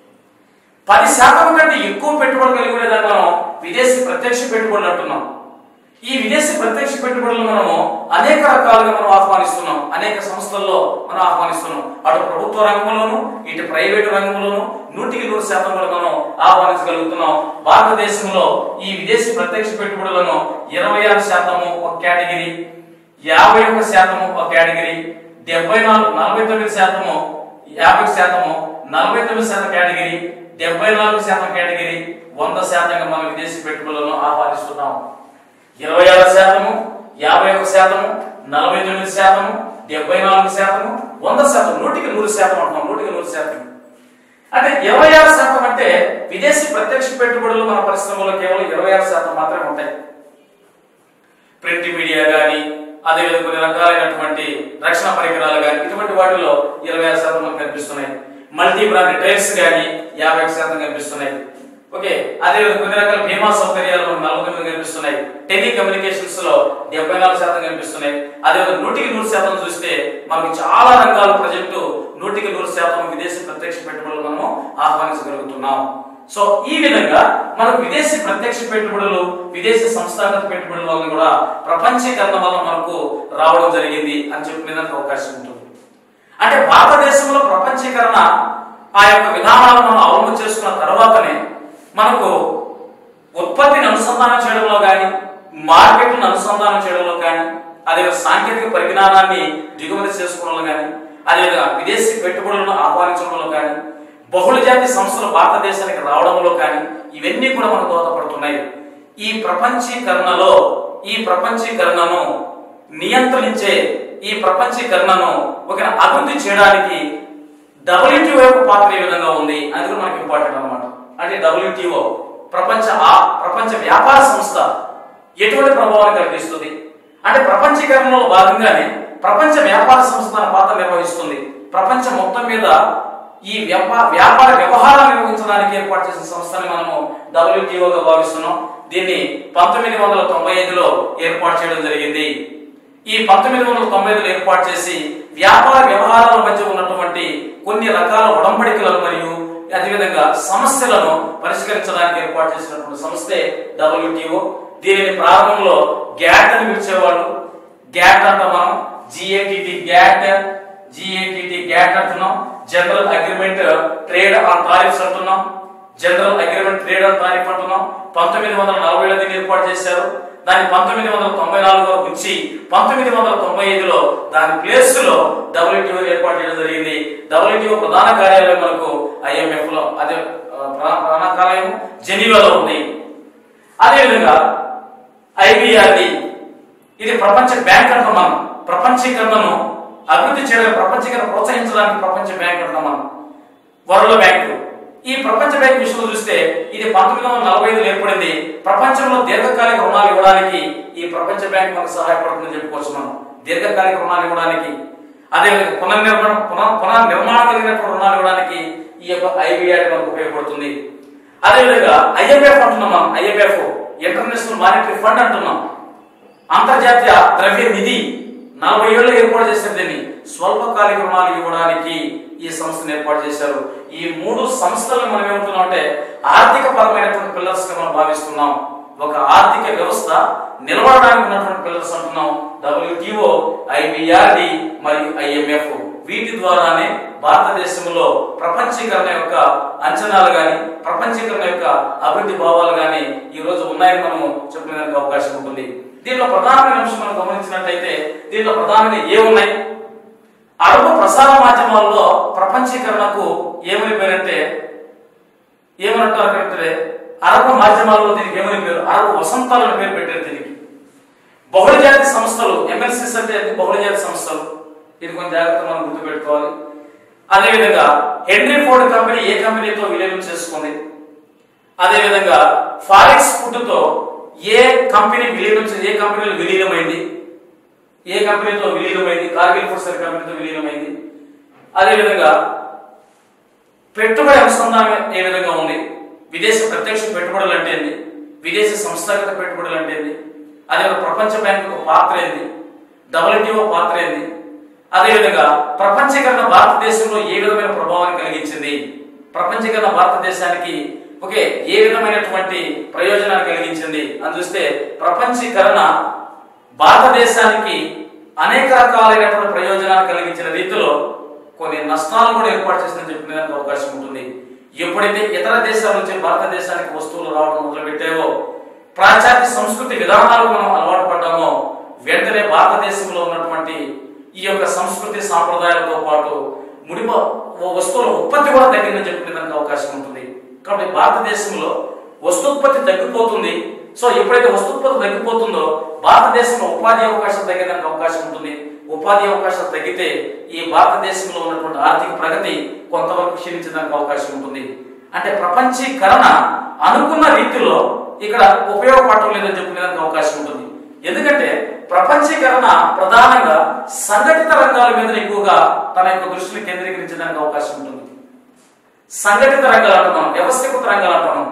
పది శాతం కంటే ఎక్కువ పెట్టుబడి కలిగి ఉండేదాన్ని మనం విదేశీ ప్రత్యక్ష పెట్టుబడులు అంటున్నాం ఈ విదేశీ ప్రత్యక్ష పెట్టుబడులు మనము అనేక రకాలుగా మనం ఆహ్వానిస్తున్నాం అనేక సంస్థల్లో మనం ఆహ్వానిస్తున్నాం అటు ప్రభుత్వ రంగంలోను ఇటు ప్రైవేటు రంగంలోను నూటికి నూరు శాతం కూడా మనం ఆహ్వానించగలుగుతున్నాం భారతదేశంలో ఈ విదేశీ ప్రత్యక్ష పెట్టుబడులను ఇరవై ఆరు శాతము ఒక కేటగిరీ యాభై ఒక్క శాతము ఒక కేటగిరీ డెబ్బై నాలుగు నలభై తొమ్మిది శాతము యాభై శాతము నలభై తొమ్మిది శాతం కేటగిరీ డెబ్బై నాలుగు శాతం కేటగిరీ వంద శాతంగా మనం విదేశీ పెట్టుబడులను ఆహ్వానిస్తున్నాం ఇరవై ఆరు శాతము యాభై ఒక శాతము నలభై తొమ్మిది శాతము డెబ్బై నాలుగు శాతము వంద శాతం నూటికి నూరు శాతం అంటున్నాం నూటికి నూరు శాతం అంటే ఇరవై ఆరు శాతం అంటే విదేశీ ప్రత్యక్ష పెట్టుబడులు మన పరిశ్రమలో కేవలం ఇరవై ఆరు శాతం మాత్రమే ఉంటాయి ప్రింట్ మీడియా కానీ అదేవిధంగా కొన్ని రకాలైనటువంటి రక్షణ పరికరాలు కానీ ఇటువంటి వాటిలో ఇరవై ఆరు శాతం మనకు కనిపిస్తున్నాయి మల్టీ బ్రాండ్ టైర్స్ కానీ యాభై ఒక శాతం కనిపిస్తున్నాయి ఓకే అదేవిధంగా కొన్ని రకాల బీమా సౌకర్యాలు మనకు నలభై తొమ్మిది కనిపిస్తున్నాయి టెలికమ్యూనికేషన్స్ లో డెబ్బై నాలుగు శాతం కనిపిస్తున్నాయి అదేవిధంగా నూటికి నూరు శాతం చూస్తే మనకు చాలా రంగాల ప్రజెంట్ నూటికి నూరు శాతం విదేశీ ప్రత్యక్ష పెట్టుబడులు మనము ఆహ్వానించగలుగుతున్నాం సో ఈ విధంగా మనకు విదేశీ ప్రత్యక్ష పెట్టుబడులు విదేశీ సంస్థాగత పెట్టుబడుల వల్ల కూడా ప్రపంచీకరణ వల్ల మనకు రావడం జరిగింది అని చెప్పుకునేందుకు అవకాశం ఉంటుంది అంటే భారతదేశంలో ప్రపంచీకరణ ఆ యొక్క విధానాలను మనం అవలంబన చేసుకున్న తర్వాతనే మనకు ఉత్పత్తిని అనుసంధానం చేయడంలో కానీ మార్కెట్ను అనుసంధానం చేయడంలో కానీ అదేవిధంగా సాంకేతిక పరిజ్ఞానాన్ని దిగుమతి చేసుకోవడంలో కానీ అదేవిధంగా విదేశీ పెట్టుబడులను ఆహ్వానించడంలో కానీ బహుళజాతి సంస్థలు భారతదేశానికి రావడంలో కానీ ఇవన్నీ కూడా మనకు దోహదపడుతున్నాయి ఈ ప్రపంచీకరణలో ఈ ప్రపంచీకరణను నియంత్రించే ఈ ప్రపంచీకరణను ఒక అభివృద్ధి చేయడానికి డబ్ల్యూటీఓ యొక్క పాత్ర ఏ విధంగా ఉంది అది కూడా మనకి ఇంపార్టెంట్ అన్నమాట అంటే డబ్ల్యూటీఓ ప్రపంచ ఆ- ప్రపంచ వ్యాపార సంస్థ ఎటువంటి ప్రభావాన్ని కలిగిస్తుంది అంటే ప్రపంచీకరణలో భాగంగానే ప్రపంచ వ్యాపార సంస్థ తన పాత్ర నిర్వహిస్తుంది ప్రపంచం మొత్తం మీద ఈ వ్యాపార వ్యాపార వ్యవహారాలు నిర్వహించడానికి ఏర్పాటు చేసిన సంస్థని మనము డబ్ల్యూటీఓగా భావిస్తున్నాం దీన్ని పంతొమ్మిది వందల తొంభై ఐదులో ఏర్పాటు చేయడం జరిగింది ఈ పంతొమ్మిది వందల తొంభై ఐదులో ఏర్పాటు చేసి వ్యాపార వ్యవహారాల మధ్య ఉన్నటువంటి కొన్ని రకాల ఉడంబడికలను మరియు అదేవిధంగా సమస్యలను పరిష్కరించడానికి ఏర్పాటు చేసినటువంటి సంస్థే డబ్ల్యూటీఓ దీనిని ప్రారంభంలో గ్యాట్ అని పిలిచేవాళ్ళు గ్యాట్ అంటాం మనం జిఏటిటి గ్యాట్ జిఏటిటి గ్యాట్ అంటున్నాం general agreement trade on tariffs అంటున్నాం general agreement trade on tariff అంటున్నాం పంతొమ్మిది వందల నలభైలో దీన్ని ఏర్పాటు చేశారు దాన్ని పంతొమ్మిది వందల తొంభై నాలుగులో ఉంచి పంతొమ్మిది వందల తొంభై ఐదులో దాని ప్లేస్ లో డబ్ల్యూటీఓ ఏర్పాటు చేయడం జరిగింది డబ్ల్యూటీఓ ప్రధాన కార్యాలయం మనకు ఐఎంఎఫ్ లో అదే ఆ, ప్రధాన ప్రధాన కార్యాలయం జెనీవాలో ఉంది అదేవిధంగా ఐబిఆర్డి ఇది ప్రపంచ బ్యాంక్ అంటాం మనం ప్రపంచీకరణను అభివృద్ధి చేయడం ప్రపంచీకరణ ప్రోత్సహించడానికి ప్రపంచ బ్యాంక్ అంటాం మనం వరల్డ్ బ్యాంక్ ఈ ప్రపంచ బ్యాంక్ విషయంలో చూస్తే ఇది పంతొమ్మిది వందల నలభై ఐదులో ఏర్పడింది ప్రపంచంలో దీర్ఘకాలిక రుణాలు ఇవ్వడానికి ఈ ప్రపంచ బ్యాంక్ మనకు సహాయపడుతుందని చెప్పుకోవచ్చు మనం దీర్ఘకాలిక రుణాలు ఇవ్వడానికి అదేవిధంగా పునర్నిర్మాణం పునః పునర్నిర్మాణం కలిగినటువంటి రుణాలు ఇవ్వడానికి ఈ యొక్క ఐబిఆర్ మనకు ఉపయోగపడుతుంది అదేవిధంగా ఐఎంఎఫ్ అంటున్నాం మనం ఐఎంఎఫ్ ఇంటర్నేషనల్ మానిటరీ ఫండ్ అంటున్నాం అంతర్జాతీయ ద్రవ్య నిధి నలభై ఏళ్ళు ఏర్పాటు చేశారు దీన్ని స్వల్పకాలిక రుణాలు ఇవ్వడానికి ఈ సంస్థను ఏర్పాటు చేశారు ఈ మూడు సంస్థలను మనం ఏమంటున్నాం అంటే ఆర్థిక పరమైనటువంటి పిల్లర్స్ గా మనం భావిస్తున్నాం ఒక ఆర్థిక వ్యవస్థ నిలబడడానికి ఉన్నటువంటి పిల్లర్స్ అంటున్నాం డబ్ల్యూటిఓ ఐబిఆర్డి మరియు ఐఎంఎఫ్ వీటి ద్వారానే భారతదేశంలో ప్రపంచీకరణ యొక్క అంచనాలు గాని ప్రపంచీకరణ యొక్క అభివృద్ధి భావాలు గాని ఈ రోజు ఉన్నాయని మనము చెప్పుకునేందుకు అవకాశం ఉంటుంది దీనిలో ప్రధానమైన అంశం మనం గమనించినట్లయితే దీనిలో ప్రధానంగా ఏ ఉన్నాయి అరబు ప్రసార మాధ్యమాల్లో ప్రపంచీకరణకు ఏమని పేరంటే ఏమంటారు అంటే అరబు మాధ్యమాల్లో దీనికి ఏమని పేరు అరబు వసంతాలను పేరు పెట్టారు దీనికి బహుళజాతి సంస్థలు ఎంఎల్సీస్ అంటే అన్ని బహుళజాతి సంస్థలు ఇది కొంచెం జాగ్రత్త మనం గుర్తుపెట్టుకోవాలి అదేవిధంగా హెన్రీ ఫోర్డ్ కంపెనీ ఏ కంపెనీతో విలీనం చేసుకుంది అదేవిధంగా ఫారెక్స్ ఫుడ్ తో ఏ కంపెనీ విలీనం చే- ఏ కంపెనీలో విలీనమైంది ఏ కంపెనీతో విలీనమైంది కార్గిల్ ఫుడ్స్ అనే కంపెనీతో విలీనమైంది అదేవిధంగా పెట్టుబడి అనుసంధానం ఏ విధంగా ఉంది విదేశీ ప్రత్యక్ష పెట్టుబడులు అంటే ఏంది విదేశీ సంస్థాగత పెట్టుబడులు అంటే ఏంది అదేవిధంగా ప్రపంచ బ్యాంకు యొక్క పాత్ర ఏంది డబ్ల్యూటీఓ పాత్ర ఏంది అదేవిధంగా ప్రపంచీకరణ భారతదేశంలో ఏ విధమైన ప్రభావాన్ని కలిగించింది ప్రపంచీకరణ భారతదేశానికి ఓకే ఏ విధమైనటువంటి ప్రయోజనాన్ని కలిగించింది అని చూస్తే ప్రపంచీకరణ భారతదేశానికి అనేక రకాలైనటువంటి ప్రయోజనాలు కలిగించిన రీతిలో కొన్ని నష్టాలు కూడా ఏర్పాటు చేసిందని చెప్పడానికి అవకాశం ఉంటుంది ఎప్పుడైతే ఇతర దేశాల నుంచి భారతదేశానికి వస్తువులు రావడం మొదలుపెట్టావో పాశ్చాత్య సంస్కృతి విధానాలకు మనం అలవాటు పడ్డామో వెంటనే భారతదేశంలో ఉన్నటువంటి ఈ యొక్క సంస్కృతి సాంప్రదాయాలతో పాటు ముడిప వస్తువుల ఉత్పత్తి కూడా తగ్గిందని చెప్పుకునేదానికి అవకాశం ఉంటుంది కాబట్టి భారతదేశంలో వస్తోత్పత్తి తగ్గిపోతుంది సో ఎప్పుడైతే వస్తోత్పత్తి తగ్గిపోతుందో భారతదేశంలో ఉపాధి అవకాశాలు తగ్గడానికి అవకాశం ఉంటుంది ఉపాధి అవకాశాలు తగ్గితే ఈ భారతదేశంలో ఉన్నటువంటి ఆర్థిక ప్రగతి కొంతవరకు క్షీణించడానికి అవకాశం ఉంటుంది అంటే ప్రపంచీకరణ అనుకున్న రీతిలో ఇక్కడ ఉపయోగపడటం లేదని చెప్పుకునేదానికి అవకాశం ఉంటుంది ఎందుకంటే ప్రపంచీకరణ ప్రధానంగా సంఘటిత రంగాల మీద ఎక్కువగా తన యొక్క దృష్టిని కేంద్రీకరించడానికి అవకాశం ఉంటుంది సంఘటిత రంగాలు అంటున్నాం వ్యవస్థీకృత రంగాలు అంటున్నాం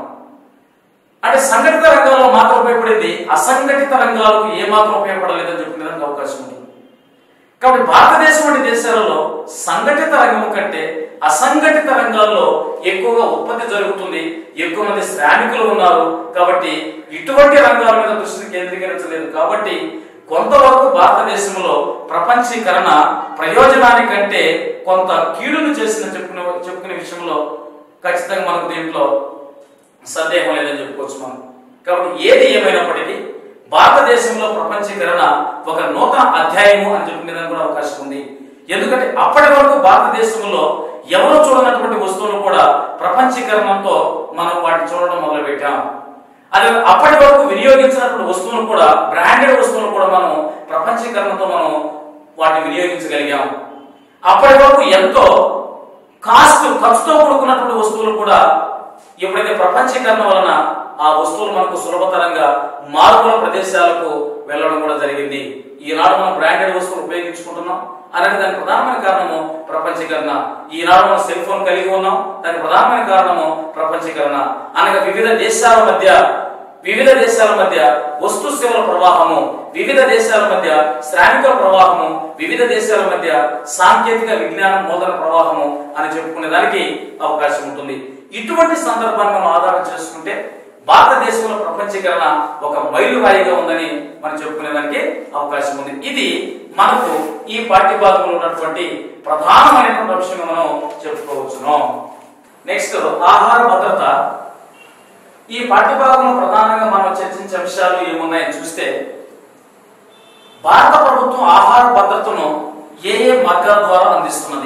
అంటే సంఘటిత రంగాల్లో మాత్రం ఉపయోగపడింది అసంఘటిత రంగాలకు ఏ మాత్రం ఉపయోగపడలేదని చెప్పుకునేదానికి అవకాశం ఉంటుంది కాబట్టి భారతదేశం వంటి దేశాలలో సంఘటిత రంగం కంటే అసంఘటిత రంగాల్లో ఎక్కువగా ఉత్పత్తి జరుగుతుంది ఎక్కువ మంది శ్రామికులు ఉన్నారు కాబట్టి ఇటువంటి రంగాల మీద దృష్టిని కేంద్రీకరించలేదు కాబట్టి కొంతవరకు భారతదేశంలో ప్రపంచీకరణ ప్రయోజనానికంటే కొంత కీడును చేసిన చెప్పుకునే చెప్పుకునే విషయంలో ఖచ్చితంగా మనకు దీంట్లో సందేహం లేదని చెప్పుకోవచ్చు మనం కాబట్టి ఏది ఏమైనప్పటికీ భారతదేశంలో ప్రపంచీకరణ ఒక నూతన అధ్యాయము అని చెప్పుకునేదానికి కూడా అవకాశం ఉంది ఎందుకంటే అప్పటి వరకు భారతదేశంలో ఎవరు చూడనటువంటి వస్తువులు కూడా ప్రపంచీకరణతో మనం వాటిని చూడడం మొదలు పెట్టాం అది అప్పటి వరకు వినియోగించినటువంటి వస్తువులు కూడా బ్రాండెడ్ వస్తువులు కూడా మనం ప్రపంచీకరణతో మనం వాటిని వినియోగించగలిగాం అప్పటి వరకు ఎంతో కాస్ట్ ఖర్చుతో కూడుకున్నటువంటి వస్తువులు కూడా ఎప్పుడైతే ప్రపంచీకరణ వలన ఆ వస్తువులు మనకు సులభతరంగా మారుమూల ప్రదేశాలకు వెళ్ళడం కూడా జరిగింది ఈనాడు మనం బ్రాండెడ్ వస్తువులు ఉపయోగించుకుంటున్నాం అనేది దానికి ప్రధానమైన కారణము ప్రపంచీకరణ ఈనాడు మనం సెల్ ఫోన్ కలిగి ఉన్నాం దానికి ప్రధానమైన కారణము ప్రపంచీకరణ అనగా వివిధ దేశాల మధ్య వివిధ దేశాల మధ్య వస్తు సేవల ప్రవాహము వివిధ దేశాల మధ్య శ్రామికుల ప్రవాహము వివిధ దేశాల మధ్య సాంకేతిక విజ్ఞానం మూలన ప్రవాహము అని చెప్పుకునే దానికి అవకాశం ఉంటుంది ఇటువంటి సందర్భాన్ని మనం ఆధారం చేసుకుంటే భారతదేశంలో ప్రపంచీకరణ ఒక మైలురాయిగా ఉందని మనం చెప్పుకునేదానికి అవకాశం ఉంది ఇది మనకు ఈ పాఠ్య భాగంలో ఉన్నటువంటి ప్రధానమైనటువంటి అంశంగా మనం చెప్పుకోవచ్చును నెక్స్ట్ ఆహార భద్రత ఈ పాఠ్యభాగంలో ప్రధానంగా మనం చర్చించే అంశాలు ఏమున్నాయని చూస్తే భారత ప్రభుత్వం ఆహార భద్రతను ఏ ఏ మార్గాల ద్వారా అందిస్తున్నది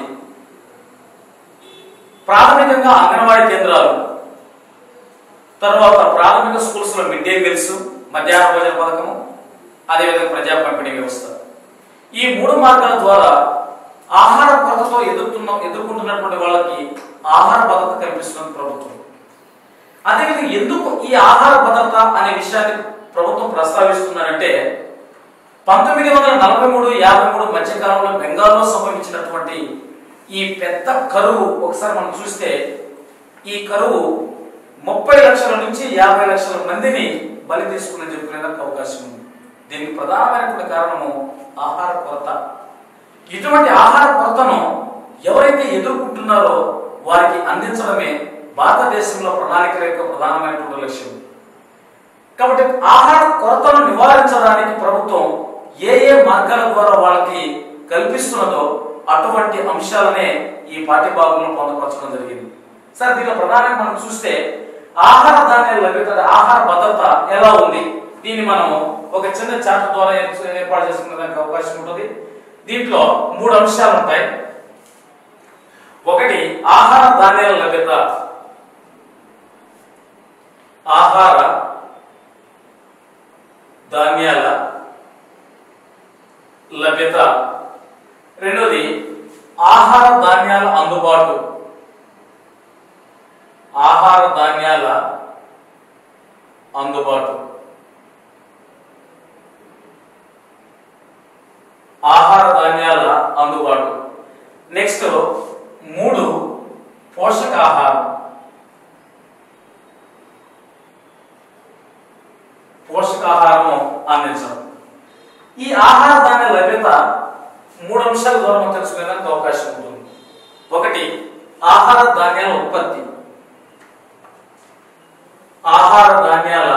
ప్రాథమికంగా అంగన్వాడీ కేంద్రాలు తర్వాత ప్రాథమిక స్కూల్స్ లో మిడ్ డే మీల్స్ మధ్యాహ్న భోజన పథకము అదేవిధంగా ప్రజా పంపిణీ వ్యవస్థ ఈ మూడు మార్గాల ద్వారా ఆహార కొరతతో ఎదుర్కొన్న ఎదుర్కొంటున్నటువంటి వాళ్ళకి ఆహార భద్రత కల్పిస్తున్నది ప్రభుత్వం అదేవిధంగా ఎందుకు ఈ ఆహార భద్రత అనే విషయాన్ని ప్రభుత్వం ప్రస్తావిస్తున్నారంటే పంతొమ్మిది వందల నలభై మూడు యాభై మూడు మధ్యకాలంలో బెంగాల్లో సంభవించినటువంటి ఈ పెద్ద కరువు ఒకసారి మనం చూస్తే ఈ కరువు ముప్పై లక్షల నుంచి యాభై లక్షల మందిని బలి తీసుకుని చెప్పుకునేందుకు అవకాశం ఉంది దీనికి ప్రధానమైనటువంటి కారణము ఆహార కొరత ఇటువంటి ఆహార కొరతను ఎవరైతే ఎదుర్కొంటున్నారో వారికి అందించడమే భారతదేశంలో ప్రణాళికల యొక్క ప్రధానమైనటువంటి లక్ష్యం కాబట్టి ఆహార కొరతను నివారించడానికి ప్రభుత్వం ఏ ఏ మార్గాల ద్వారా వాళ్ళకి కల్పిస్తున్నదో అటువంటి అంశాలనే ఈ పాఠ్యభాగంలో పొందపరచడం జరిగింది సార్ దీనిలో ప్రధానంగా మనం చూస్తే ఆహార ధాన్యాల లభ్యత ఆహార భద్రత ఎలా ఉంది దీన్ని మనము ఒక చిన్న చార్ట్ ద్వారా ఏర్ప- ఏర్పాటు చేసుకునే దానికి అవకాశం ఉంటుంది దీంట్లో మూడు అంశాలు ఉంటాయి ఒకటి ఆహార ధాన్యాల లభ్యత ఆహార ధాన్యాల లభ్యత రెండోది ఆహార ధాన్యాల అందుబాటు ఆహార ధాన్యాల అందుబాటు ఆహార ధాన్యాల అందుబాటు నెక్స్ట్ మూడు పోషకాహారం పోషకాహారము అందించడం ఈ ఆహార ధాన్యాల లభ్యత మూడు అంశాల ద్వారా మనం తెలుసుకునేందుకు అవకాశం ఉంటుంది ఒకటి ఆహార ధాన్యాల ఉత్పత్తి ఆహార ధాన్యాల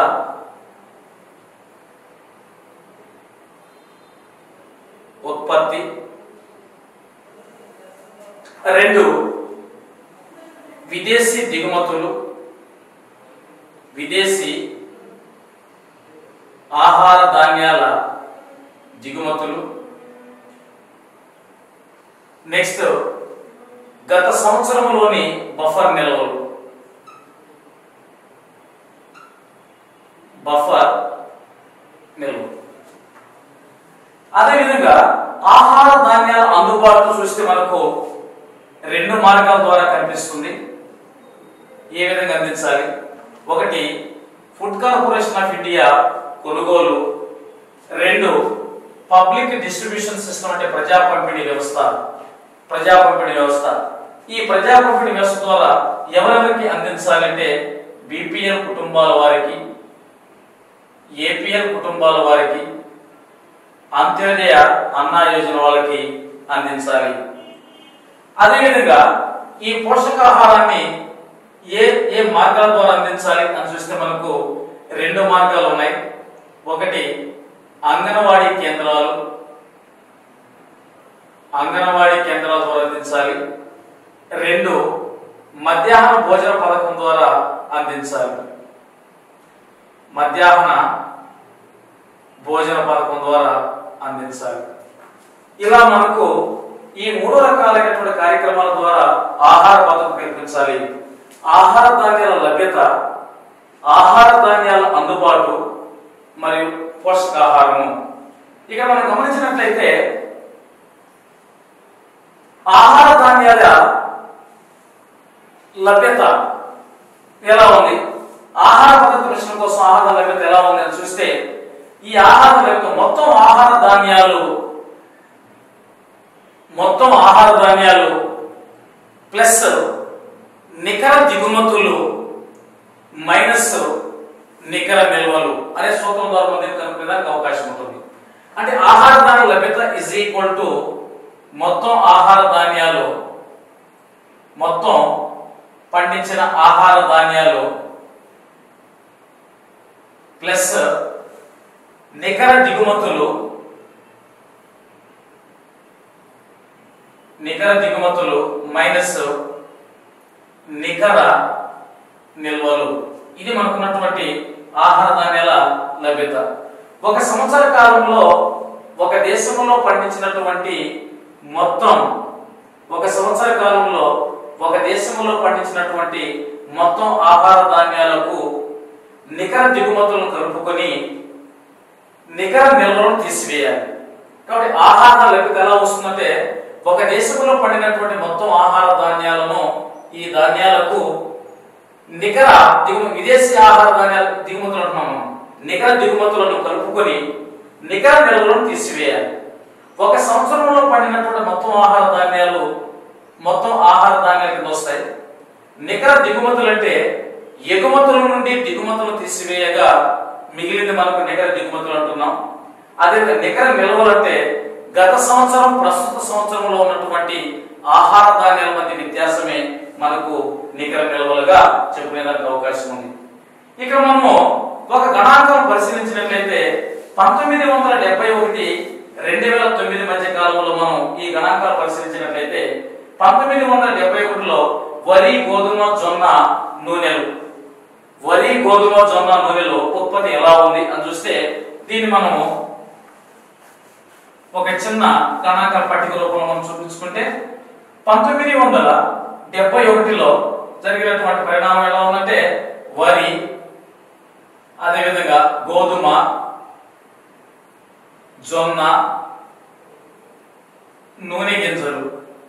ఉత్పత్తి రెండు విదేశీ దిగుమతులు విదేశీ ఆహార ధాన్యాల దిగుమతులు నెక్స్ట్ గత సంవత్సరంలోని బఫర్ నిల్వలు బఫర్ నిల్వ అదేవిధంగా ఆహార ధాన్యాల అందుబాటులో చూస్తే మనకు రెండు మార్గాల ద్వారా కనిపిస్తుంది ఏ విధంగా అందించాలి ఒకటి ఫుడ్ కార్పొరేషన్ ఆఫ్ ఇండియా కొనుగోలు రెండు పబ్లిక్ డిస్ట్రిబ్యూషన్ సిస్టమ్ అంటే ప్రజా పంపిణీ వ్యవస్థ ప్రజా పంపిణీ వ్యవస్థ ఈ ప్రజా పంపిణీ వ్యవస్థ ద్వారా ఎవరెవరికి అందించాలంటే బీపీఎల్ కుటుంబాల వారికి ఏపీఎల్ కుటుంబాల వారికి అంత్యోదయ అన్నా యోజన వాళ్ళకి అందించాలి అదేవిధంగా ఈ పోషకాహారాన్ని ఏ ఏ మార్గాల ద్వారా అందించాలి అని చూస్తే మనకు రెండు మార్గాలు ఉన్నాయి ఒకటి అంగన్వాడీ కేంద్రాలు అంగన్వాడీ కేంద్రాల ద్వారా అందించాలి రెండు మధ్యాహ్న భోజన పథకం ద్వారా అందించాలి మధ్యాహ్న భోజన పథకం ద్వారా అందించాలి ఇలా మనకు ఈ మూడు రకాలైనటువంటి కార్యక్రమాల ద్వారా ఆహార భద్రత కల్పించాలి ఆహార ధాన్యాల లభ్యత ఆహార ధాన్యాల అందుబాటు మరియు పోషకాహారము ఇక మనం గమనించినట్లయితే ఆహార ధాన్యాల లభ్యత ఎలా ఉంది ఆహార భద్రత మిషన్ కోసం ఆహార లభ్యత ఎలా ఉంది అని చూస్తే ఈ ఆహార లభ్యత మొత్తం ఆహార ధాన్యాలు మొత్తం ఆహార ధాన్యాలు ప్లస్ నికర దిగుమతులు మైనస్ నికర నిల్వలు అనే సూత్రం ద్వారా మనం కనుక్కునేదానికి అవకాశం ఉంటుంది అంటే ఆహార ధాన్యాల లభ్యత ఇజ్ ఈక్వల్ టు మొత్తం ఆహార ధాన్యాలు మొత్తం పండించిన ఆహార ధాన్యాలు ప్లస్ నికర దిగుమతులు నికర దిగుమతులు మైనస్ నికర నిల్వలు ఇది మనకున్నటువంటి ఆహార ధాన్యాల లభ్యత ఒక సంవత్సర కాలంలో ఒక దేశంలో పండించినటువంటి మొత్తం ఒక సంవత్సర కాలంలో ఒక దేశంలో పండించినటువంటి మొత్తం ఆహార ధాన్యాలకు నికర దిగుమతులను కలుపుకొని నికర నిల్వలను తీసివేయాలి కాబట్టి ఆహార లభ్యత ఎలా వస్తుందంటే ఒక దేశంలో పండినటువంటి మొత్తం ఆహార ధాన్యాలను ఈ ధాన్యాలకు నికర దిగుమ విదేశీ ఆహార ధాన్యాల దిగుమతులు అంటున్నాము నికర దిగుమతులను కలుపుకొని నికర నిల్వలను తీసివేయాలి ఒక సంవత్సరంలో పండినటువంటి మొత్తం ఆహార ధాన్యాలు మొత్తం ఆహార ధాన్యాల కింద వస్తాయి నికర దిగుమతులు అంటే ఎగుమతుల నుండి దిగుమతులు తీసివేయగా మిగిలింది మనకు నికర దిగుమతులు అంటున్నాం అదే నికర నిల్వలు అంటే గత సంవత్సరం ప్రస్తుత సంవత్సరంలో ఉన్నటువంటి ఆహార ధాన్యాల మధ్య వ్యత్యాసమే మనకు నికర నిల్వలుగా చెప్పుకునేదానికి అవకాశం ఉంది ఇక మనము ఒక గణాంకం పరిశీలించినట్లయితే పంతొమ్మిది వందల డెబ్బై ఒకటి రెండు వేల తొమ్మిది మధ్య కాలంలో మనం ఈ గణాంకాలు పరిశీలించినట్లయితే పంతొమ్మిది వందల డెబ్బై ఒకటిలో వరి గోధుమ జొన్న నూనెలు వరి గోధుమ జొన్న నూనెలు ఉత్పత్తి ఎలా ఉంది అని చూస్తే దీన్ని మనము ఒక చిన్న గణాంక పట్టిక రూపంలో మనం చూపించుకుంటే పంతొమ్మిది వందల డెబ్బై ఒకటిలో జరిగినటువంటి పరిణామం ఎలా ఉందంటే వరి అదేవిధంగా గోధుమ జొన్న నూనె గింజలు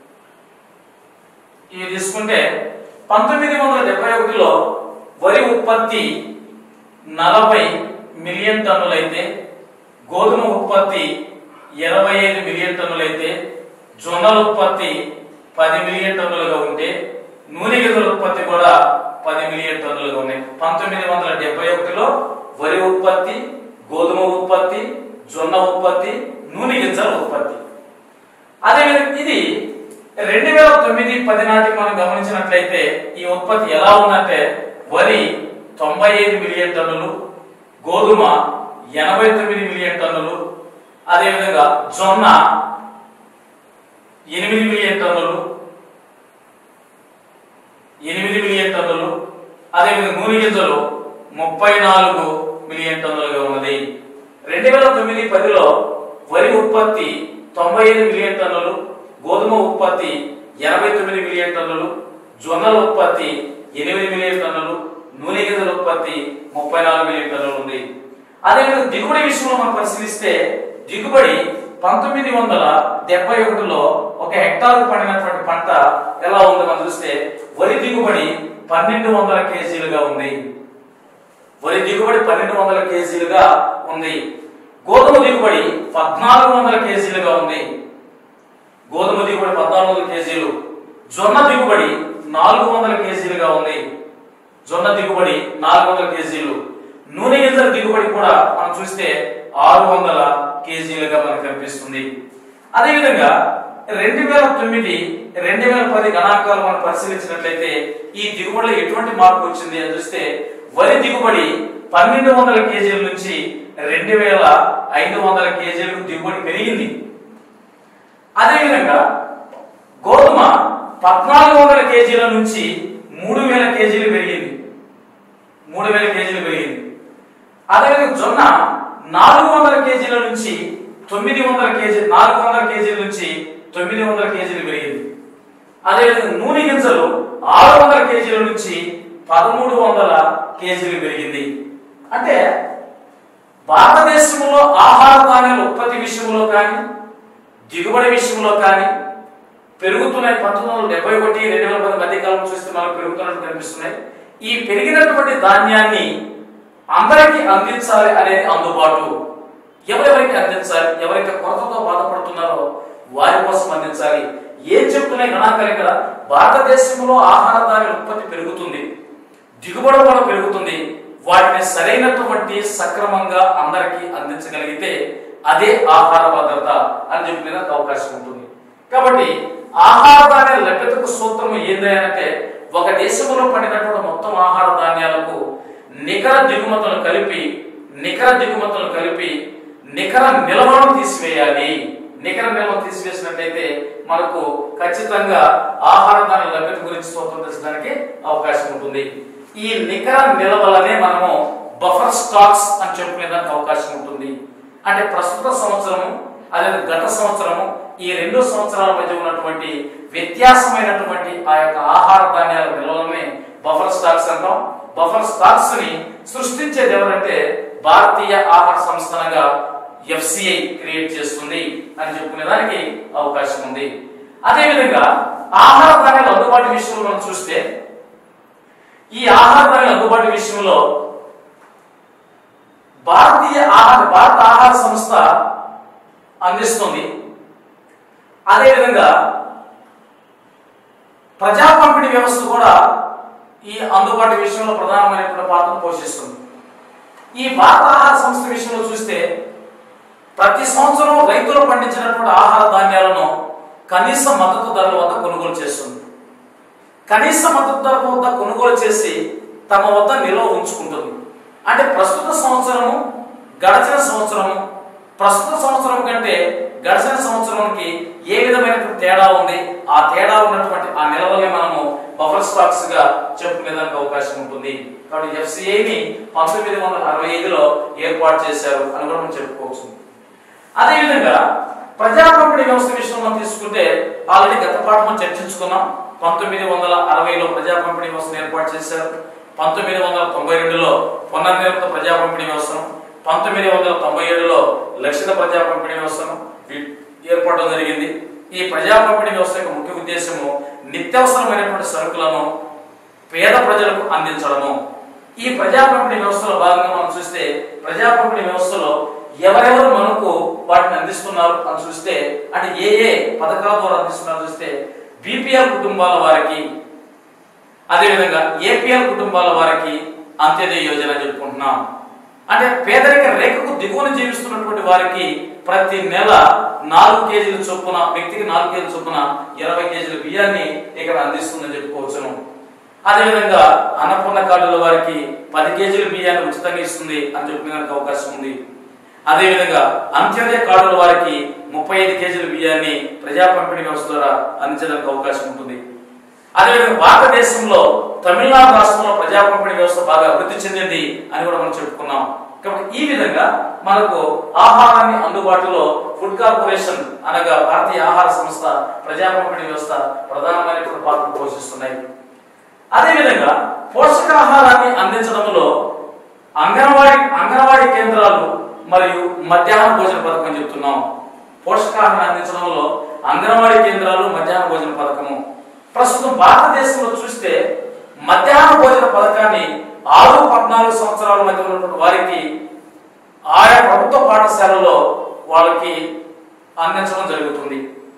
ఇవి తీసుకుంటే పంతొమ్మిది వందల డెబ్బై ఒకటిలో వరి ఉత్పత్తి నలభై మిలియన్ టన్నులైతే గోధుమ ఉత్పత్తి ఇరవై ఐదు మిలియన్ టన్నులైతే జొన్నల ఉత్పత్తి పది మిలియన్ టన్నులుగా ఉంటే నూనె గింజల ఉత్పత్తి కూడా పది మిలియన్ టన్నులుగా ఉన్నాయి పంతొమ్మిది వందల డెబ్బై ఒకటిలో వరి ఉత్పత్తి గోధుమ ఉత్పత్తి జొన్న ఉత్పత్తి నూనె గింజల ఉత్పత్తి అదే ఇది రెండు వేల తొమ్మిది పది నాటికి మనం గమనించినట్లయితే ఈ ఉత్పత్తి ఎలా ఉందంటే వరి తొంభై ఐదు మిలియన్ టన్నులు గోధుమ ఎనభై తొమ్మిది మిలియన్ టన్నులు అదేవిధంగా జొన్న ఎనిమిది మిలియన్ టన్నులు ఎనిమిది మిలియన్ టన్నులు అదేవిధంగా నూనె గింజలు ముప్పై నాలుగు మిలియన్ టన్నులుగా ఉన్నది రెండు వేల తొమ్మిది పదిలో వరి ఉత్పత్తి తొంభై ఐదు మిలియన్ టన్నులు గోధుమ ఉత్పత్తి ఎనభై తొమ్మిది మిలియన్ టన్నులు జొన్నల ఉత్పత్తి ఎనిమిది మిలియన్ టన్నులు నూనె గింజల ఉత్పత్తి ముప్పై నాలుగు మిలియన్ టన్నులు ఉంది అదేవిధంగా దిగుబడి విషయంలో మనం పరిశీలిస్తే దిగుబడి పంతొమ్మిది వందల డెబ్బై ఒకటిలో ఒక హెక్టార్ పండినటువంటి పంట ఎలా ఉంది మనం చూస్తే వరి దిగుబడి పన్నెండు వందల కేజీలుగా ఉంది వరి దిగుబడి పన్నెండు వందల కేజీలుగా ఉంది గోధుమ దిగుబడి పద్నాలుగు వందల కేజీలుగా ఉంది గోధుమ దిగుబడి పద్నాలుగు వందల కేజీలు జొన్న దిగుబడి నాలుగు వందల కేజీలుగా ఉంది జొన్న దిగుబడి నాలుగు వందల కేజీలు నూనె గింజల దిగుబడి కూడా మనం చూస్తే ఆరు వందల కేజీలుగా మనకు కనిపిస్తుంది అదేవిధంగా రెండు వేల తొమ్మిది రెండు వేల పది గణాంకాలు మనం పరిశీలించినట్లయితే ఈ దిగుబడిలో ఎటువంటి మార్పు వచ్చింది అని చూస్తే వరి దిగుబడి పన్నెండు వందల కేజీల నుంచి రెండు వేల ఐదు వందల కేజీలకు దిగుబడి పెరిగింది అదేవిధంగా గోధుమ పద్నాలుగు వందల కేజీల నుంచి మూడు వేల కేజీలు పెరిగింది మూడు వేల కేజీలు పెరిగింది అదేవిధంగా జొన్న నాలుగు వందల కేజీల నుంచి తొమ్మిది వందల కేజీ నాలుగు వందల కేజీల నుంచి తొమ్మిది వందల కేజీలు పెరిగింది అదేవిధంగా నూనె గింజలు ఆరు వందల కేజీల నుంచి పదమూడు వందల కేజీలు పెరిగింది అంటే భారతదేశంలో ఆహార ధాన్యాల ఉత్పత్తి విషయంలో కానీ దిగుబడి విషయంలో కానీ పెరుగుతున్నాయి పంతొమ్మిది వందల డెబ్బై ఒకటి రెండు వేల పది మధ్య కాలం చూస్తే మనకు పెరుగుతున్నట్టు కనిపిస్తున్నాయి ఈ పెరిగినటువంటి ధాన్యాన్ని అందరికీ అందించాలి అనేది అందుబాటు ఎవరెవరికి అందించాలి ఎవరైతే కొరతతో బాధపడుతున్నారో వారి కోసం అందించాలి ఏం చెప్తున్నాయి గణాంకాలు ఇక్కడ భారతదేశంలో ఆహార ధాన్యాల ఉత్పత్తి పెరుగుతుంది దిగుబడి కూడా పెరుగుతుంది వాటిని సరైనటువంటి సక్రమంగా అందరికీ అందించగలిగితే అదే ఆహార భద్రత అని చెప్పడానికి అవకాశం ఉంటుంది కాబట్టి ఆహార ధాన్యాల లభ్యతకు సూత్రం ఏంటంటే ఒక దేశంలో పండినటువంటి మొత్తం ఆహార ధాన్యాలకు నికర దిగుమతులు కలిపి నికర దిగుమతులు కలిపి నికర నిల్వను తీసివేయాలి నికర నిల్వ తీసివేసినట్లయితే మనకు ఖచ్చితంగా ఆహార ధాన్యాల లభ్యత గురించి స్వతంత్రించడానికి అవకాశం ఉంటుంది ఈ నికర నిల్వలనే మనము బఫర్ స్టాక్స్ అని చెప్పుకునేదానికి అవకాశం ఉంటుంది అంటే ప్రస్తుత సంవత్సరము అదే గత సంవత్సరము ఈ రెండు సంవత్సరాల మధ్య ఉన్నటువంటి వ్యత్యాసమైనటువంటి ఆ యొక్క ఆహార ధాన్యాల నిల్వలనే బఫర్ స్టాక్స్ అంటాం బఫర్ స్టాక్స్ ని సృష్టించేది ఎవరంటే భారతీయ ఆహార సంస్థనగా ఎఫ్సిఐ క్రియేట్ చేస్తుంది అని చెప్పుకునే దానికి అవకాశం ఉంది అదే విధంగా ఆహార ధాన్యాల అందుబాటు విషయంలో మనం చూస్తే ఈ ఆహార ధాన్యాల అందుబాటు విషయంలో భారతీయ ఆహార భారత ఆహార సంస్థ అందిస్తుంది అదేవిధంగా ప్రజా పంపిణీ వ్యవస్థ కూడా ఈ అందుబాటు విషయంలో ప్రధానమైనటువంటి పాత్రను పోషిస్తుంది ఈ భారత ఆహార సంస్థ విషయంలో చూస్తే ప్రతి సంవత్సరం రైతులు పండించినటువంటి ఆహార ధాన్యాలను కనీస మద్దతు ధరల వద్ద కొనుగోలు చేస్తుంది కనీస మద్దతు ధర వద్ద కొనుగోలు చేసి తమ వద్ద నిల్వ ఉంచుకుంటుంది అంటే ప్రస్తుత సంవత్సరము గడచిన సంవత్సరము ప్రస్తుత సంవత్సరం కంటే గడిచిన సంవత్సరానికి ఏ విధమైనటువంటి తేడా ఉంది ఆ తేడా ఉన్నటువంటి ఆ నిల్వల్ని మనము బఫర్ స్టాక్స్ గా చెప్పుకునేదానికి అవకాశం ఉంటుంది కాబట్టి ఎఫ్సిఐని పంతొమ్మిది వందల అరవై ఐదులో ఏర్పాటు చేశారు అని కూడా మనం చెప్పుకోవచ్చు అదేవిధంగా ప్రజా పంపిణీ వ్యవస్థ విషయంలో మనం తీసుకుంటే ఆల్రెడీ గత పాఠం మనం చర్చించుకున్నాం పంతొమ్మిది వందల అరవైలో ప్రజా పంపిణీ వ్యవస్థను ఏర్పాటు చేశారు పంతొమ్మిది వందల తొంభై రెండులో పునర్నిర్మిత ప్రజా పంపిణీ వ్యవస్థను పంతొమ్మిది వందల తొంభై ఏడులో లక్షిత ప్రజా పంపిణీ వ్యవస్థను వీ- ఏర్పడడం జరిగింది ఈ ప్రజా పంపిణీ వ్యవస్థ యొక్క ముఖ్య ఉద్దేశము నిత్యావసరమైనటువంటి సరుకులను పేద ప్రజలకు అందించడము ఈ ప్రజా పంపిణీ వ్యవస్థలో భాగంగా మనం చూస్తే ప్రజా పంపిణీ వ్యవస్థలో ఎవరెవరు మనకు వాటిని అందిస్తున్నారు అని చూస్తే అంటే ఏ ఏ పథకాల ద్వారా అందిస్తున్నారు చూస్తే బీపీఎల్ కుటుంబాల వారికి అదేవిధంగా ఏపీఎల్ కుటుంబాల వారికి అంత్యోదయ యోజన చెప్పుకుంటున్నాం అంటే పేదరిక రేఖకు దిగువన జీవిస్తున్నటువంటి వారికి ప్రతి నెల నాలుగు కేజీల చొప్పున వ్యక్తికి నాలుగు కేజీల చొప్పున ఇరవై కేజీల బియ్యాన్ని ఇక్కడ అందిస్తుందని చెప్పుకోవచ్చును అదేవిధంగా అన్నపూర్ణ కార్డుల వారికి పది కేజీల బియ్యాన్ని ఉచితంగా ఇస్తుంది అని చెప్పుకోవడానికి అవకాశం ఉంది అదేవిధంగా అంత్యోదయ కార్డుల వారికి ముప్పై ఐదు కేజీల బియ్యాన్ని ప్రజా పంపిణీ వ్యవస్థ ద్వారా అందించడానికి అవకాశం ఉంటుంది అదేవిధంగా భారతదేశంలో తమిళనాడు రాష్ట్రంలో ప్రజా పంపిణీ వ్యవస్థ బాగా అభివృద్ధి చెందింది అని కూడా మనం చెప్పుకున్నాం కాబట్టి ఈ విధంగా మనకు ఆహారాన్ని అందుబాటులో ఫుడ్ కార్పొరేషన్ అనగా భారతీయ ఆహార సంస్థ ప్రజా పంపిణీ వ్యవస్థ ప్రధానమైనటువంటి పాత్ర పోషిస్తున్నాయి అదేవిధంగా పోషకాహారాన్ని అందించడంలో అంగన్వాడీ అంగన్వాడీ కేంద్రాలు మరియు మధ్యాహ్న భోజన పథకం చెప్తున్నాం పోషకాహారాన్ని అందించడంలో అంగన్వాడీ కేంద్రాలు మధ్యాహ్న భోజన పథకము ప్రస్తుతం భారతదేశంలో చూస్తే మధ్యాహ్న భోజన పథకాన్ని ఆరు పద్నాలుగు సంవత్సరాల మధ్య ఉన్నటువంటి వారికి ఆయా ప్రభుత్వ పాఠశాలలో వాళ్ళకి అందించడం జరుగుతుంది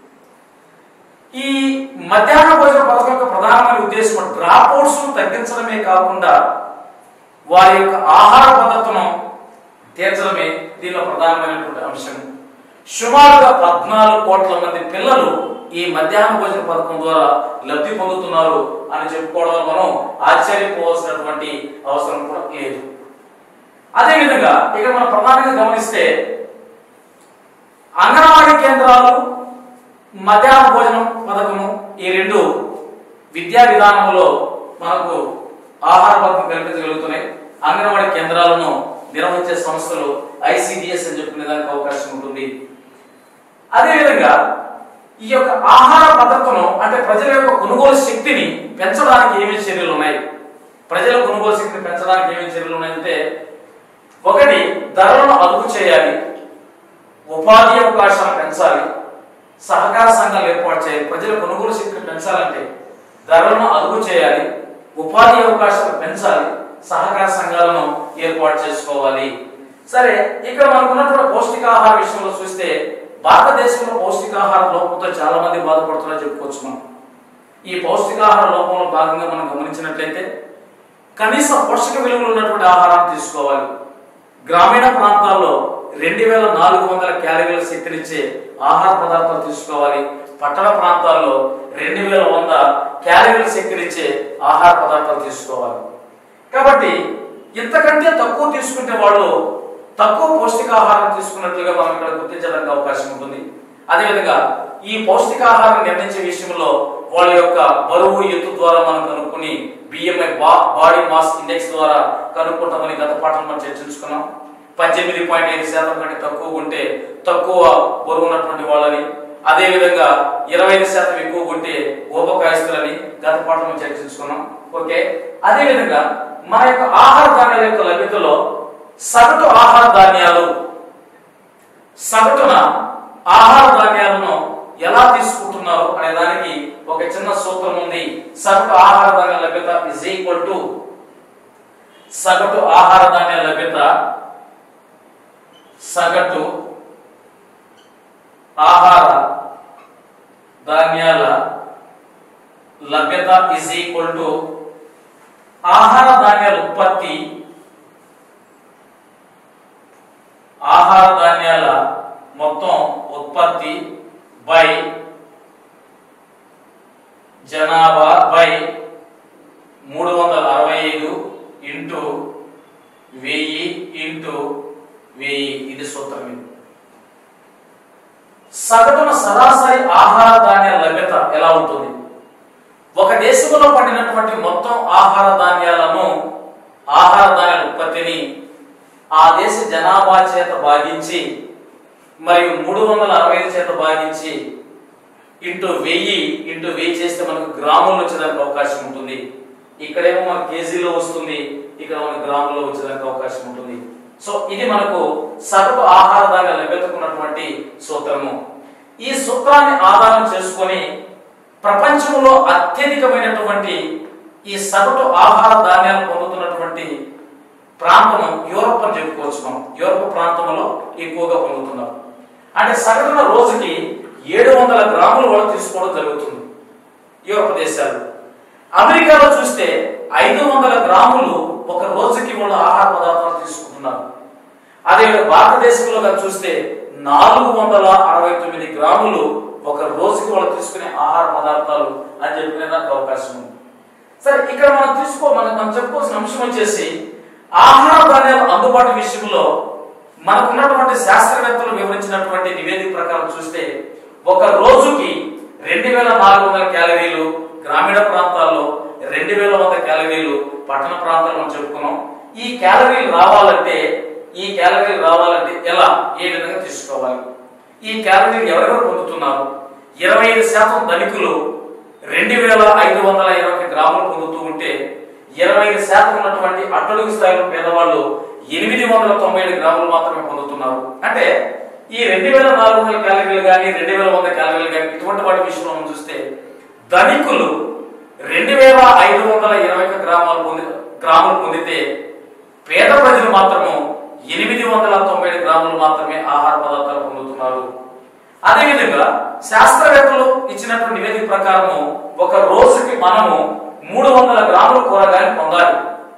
ఈ మధ్యాహ్న భోజన పథకం యొక్క ప్రధానమైన ఉద్దేశం డ్రాప్ అవుట్స్ తగ్గించడమే కాకుండా వారి యొక్క ఆహార పద్ధతులను తీర్చడమే దీనిలో ప్రధానమైనటువంటి అంశం సుమారుగా పద్నాలుగు కోట్ల మంది పిల్లలు ఈ మధ్యాహ్న భోజన పథకం ద్వారా లబ్ధి పొందుతున్నారు అని చెప్పుకోవడం వల్ల మనం ఆశ్చర్యపోవాల్సినటువంటి అవసరం కూడా లేదు అదేవిధంగా ఇక మనం ప్రధానంగా గమనిస్తే అంగన్వాడీ కేంద్రాలు మధ్యాహ్న భోజనం పథకము ఈ రెండు విద్యా విధానంలో మనకు ఆహార పథకం కల్పించగలుగుతున్నాయి అంగన్వాడీ కేంద్రాలను నిర్వహించే సంస్థలు ఐసిడిఎస్ అని చెప్పుకునే దానికి అవకాశం ఉంటుంది అదేవిధంగా ఈ యొక్క ఆహార భద్రతను అంటే ప్రజల యొక్క కొనుగోలు శక్తిని పెంచడానికి ఏమేమి చర్యలు ఉన్నాయి ప్రజల కొనుగోలు శక్తిని పెంచడానికి ఏమేమి చర్యలు ఉన్నాయంటే ఒకటి ధరలను అదుపు చేయాలి ఉపాధి అవకాశాలను పెంచాలి సహకార సంఘాలు ఏర్పాటు చేయాలి ప్రజల కొనుగోలు శక్తిని పెంచాలంటే ధరలను అదుపు చేయాలి ఉపాధి అవకాశాలు పెంచాలి సహకార సంఘాలను ఏర్పాటు చేసుకోవాలి సరే ఇక్కడ మనకు ఉన్నటువంటి పౌష్టికాహార విషయంలో చూస్తే భారతదేశంలో పౌష్టికాహార లోపంతో చాలా మంది బాధపడుతున్నా చెప్పుకోవచ్చు మనం ఈ పౌష్టికాహార లోపంలో భాగంగా మనం గమనించినట్లయితే కనీస పోషక విలువలు ఉన్నటువంటి ఆహారాన్ని తీసుకోవాలి గ్రామీణ ప్రాంతాల్లో రెండు వేల నాలుగు వందల క్యాలరీల శక్తినిచ్చే ఆహార పదార్థాలు తీసుకోవాలి పట్టణ ప్రాంతాల్లో రెండు వేల వంద క్యాలరీల శక్తినిచ్చే ఆహార పదార్థాలు తీసుకోవాలి కాబట్టి ఇంతకంటే తక్కువ తీసుకుంటే వాళ్ళు తక్కువ పౌష్టికాహారం తీసుకున్నట్లుగా మనం ఇక్కడ గుర్తించడానికి అవకాశం ఉంటుంది అదేవిధంగా ఈ పౌష్టికాహారం నిర్ణయించే విషయంలో వాళ్ళ యొక్క బరువు ఎత్తు ద్వారా మనం కనుక్కొని బిఎంఐ బాడీ మాస్ ఇండెక్స్ ద్వారా కనుక్కుంటామని గత పాఠం మనం చర్చించుకున్నాం పద్దెనిమిది పాయింట్ ఐదు శాతం కంటే తక్కువ ఉంటే తక్కువ బరువు ఉన్నటువంటి వాళ్ళని అదే విధంగా ఇరవై ఐదు శాతం ఎక్కువ ఉంటే ఊపకాయస్తులని గత పాఠం మనం చర్చించుకున్నాం ఓకే అదే విధంగా మన యొక్క ఆహార ధాన్యాల యొక్క లభ్యతలో సగటు ఆహార ధాన్యాలు సగటున ఆహార ధాన్యాలను ఎలా తీసుకుంటున్నారు అనే దానికి ఒక చిన్న సూత్రం ఉంది సగటు ఆహార ధాన్యాల లభ్యత ఇజ్ ఈక్వల్ టు సగటు ఆహార ధాన్యాల లభ్యత సగటు ఆహార ధాన్యాల లభ్యత ఇజ్ ఈక్వల్ టు ఆహార ధాన్యాల ఉత్పత్తి ఆహార ధాన్యాల మొత్తం ఉత్పత్తి బై జనాభా బై మూడు వందల అరవై ఐదు ఇంటూ వెయ్యి ఇంటూ వెయ్యి ఇది సూత్రం ఇది సగటున సరాసరి ఆహార ధాన్యాల లభ్యత ఎలా ఉంటుంది ఒక దేశంలో పండినటువంటి మొత్తం ఆహార ధాన్యాలను ఆహార ధాన్యాల ఉత్పత్తిని ఆ దేశ జనాభా చేత భాగించి మరియు మూడు వందల అరవై ఐదు చేత భాగించి ఇంటూ వెయ్యి ఇంటూ వెయ్యి చేస్తే మనకు గ్రాముల్లో వచ్చేదానికి అవకాశం ఉంటుంది ఇక్కడేమో మన కేజీలో వస్తుంది ఇక్కడ మన గ్రాముల్లో వచ్చేదానికి అవకాశం ఉంటుంది సో ఇది మనకు సగటు ఆహార ధాన్యాల లభ్యతకు ఉన్నటువంటి సూత్రము ఈ సూత్రాన్ని ఆధారం చేసుకొని ప్రపంచంలో అత్యధికమైనటువంటి ఈ సగటు ఆహార ధాన్యాలు పొందుతున్నటువంటి ప్రాంతం యూరప్ అని చెప్పుకోవచ్చు మనం యూరప్ ప్రాంతంలో ఎక్కువగా పొందుతున్నారు అంటే సగటున రోజుకి ఏడు వందల గ్రాములు వాళ్ళు తీసుకోవడం జరుగుతుంది యూరప్ దేశాలు అమెరికాలో చూస్తే ఐదు వందల గ్రాములు ఒక రోజుకి వాళ్ళు ఆహార పదార్థాలు తీసుకుంటున్నారు అదే భారతదేశంలో కనుక చూస్తే నాలుగు వందల అరవై తొమ్మిది గ్రాములు ఒక రోజుకి వాళ్ళు తీసుకునే ఆహార పదార్థాలు అని చెప్పినదానికి అవకాశం ఉంది సరే ఇక్కడ మనం తీసుకో మనం మనం చెప్పుకోవాల్సిన అంశం వచ్చేసి ఆహార ధాన్యాల అందుబాటు విషయంలో మనకున్నటువంటి శాస్త్రవేత్తలు వివరించినటువంటి నివేదిక ప్రకారం చూస్తే ఒక రోజుకి రెండు వేల నాలుగు వందల క్యాలరీలు గ్రామీణ ప్రాంతాల్లో రెండు వేల వంద క్యాలరీలు పట్టణ ప్రాంతాల్లో మనం చెప్పుకున్నాం ఈ క్యాలరీలు రావాలంటే ఈ క్యాలరీలు రావాలంటే ఎలా ఏ విధంగా తీసుకోవాలి ఈ క్యాలరీలు ఎవరెవరు పొందుతున్నారు ఇరవై ఐదు శాతం ధనికులు రెండు వేల ఐదు వందల ఇరవై గ్రాములు పొందుతూ ఉంటే ఇరవై ఐదు శాతం ఉన్నటువంటి అట్టడుగు స్థాయిలో పేదవాళ్ళు ఎనిమిది వందల తొంభై ఏడు గ్రాములు మాత్రమే పొందుతున్నారు అంటే ఈ రెండు వేల నాలుగు వందల క్యాలరీలు కానీ రెండు వేల వంద క్యాలరీలు కానీ ఇటువంటి వాటి విషయంలో మనం చూస్తే ధనికులు రెండు వేల ఐదు వందల ఇరవై ఒక్క గ్రామాలు పొంది గ్రాములు పొందితే పేద ప్రజలు మాత్రము ఎనిమిది వందల తొంభై ఏడు గ్రాములు మాత్రమే ఆహార పదార్థాలు పొందుతున్నారు అదేవిధంగా శాస్త్రవేత్తలు ఇచ్చినటువంటి నివేదిక ప్రకారము ఒక రోజుకి మనము మూడు వందల గ్రాముల కూరగాయలు పొందాలి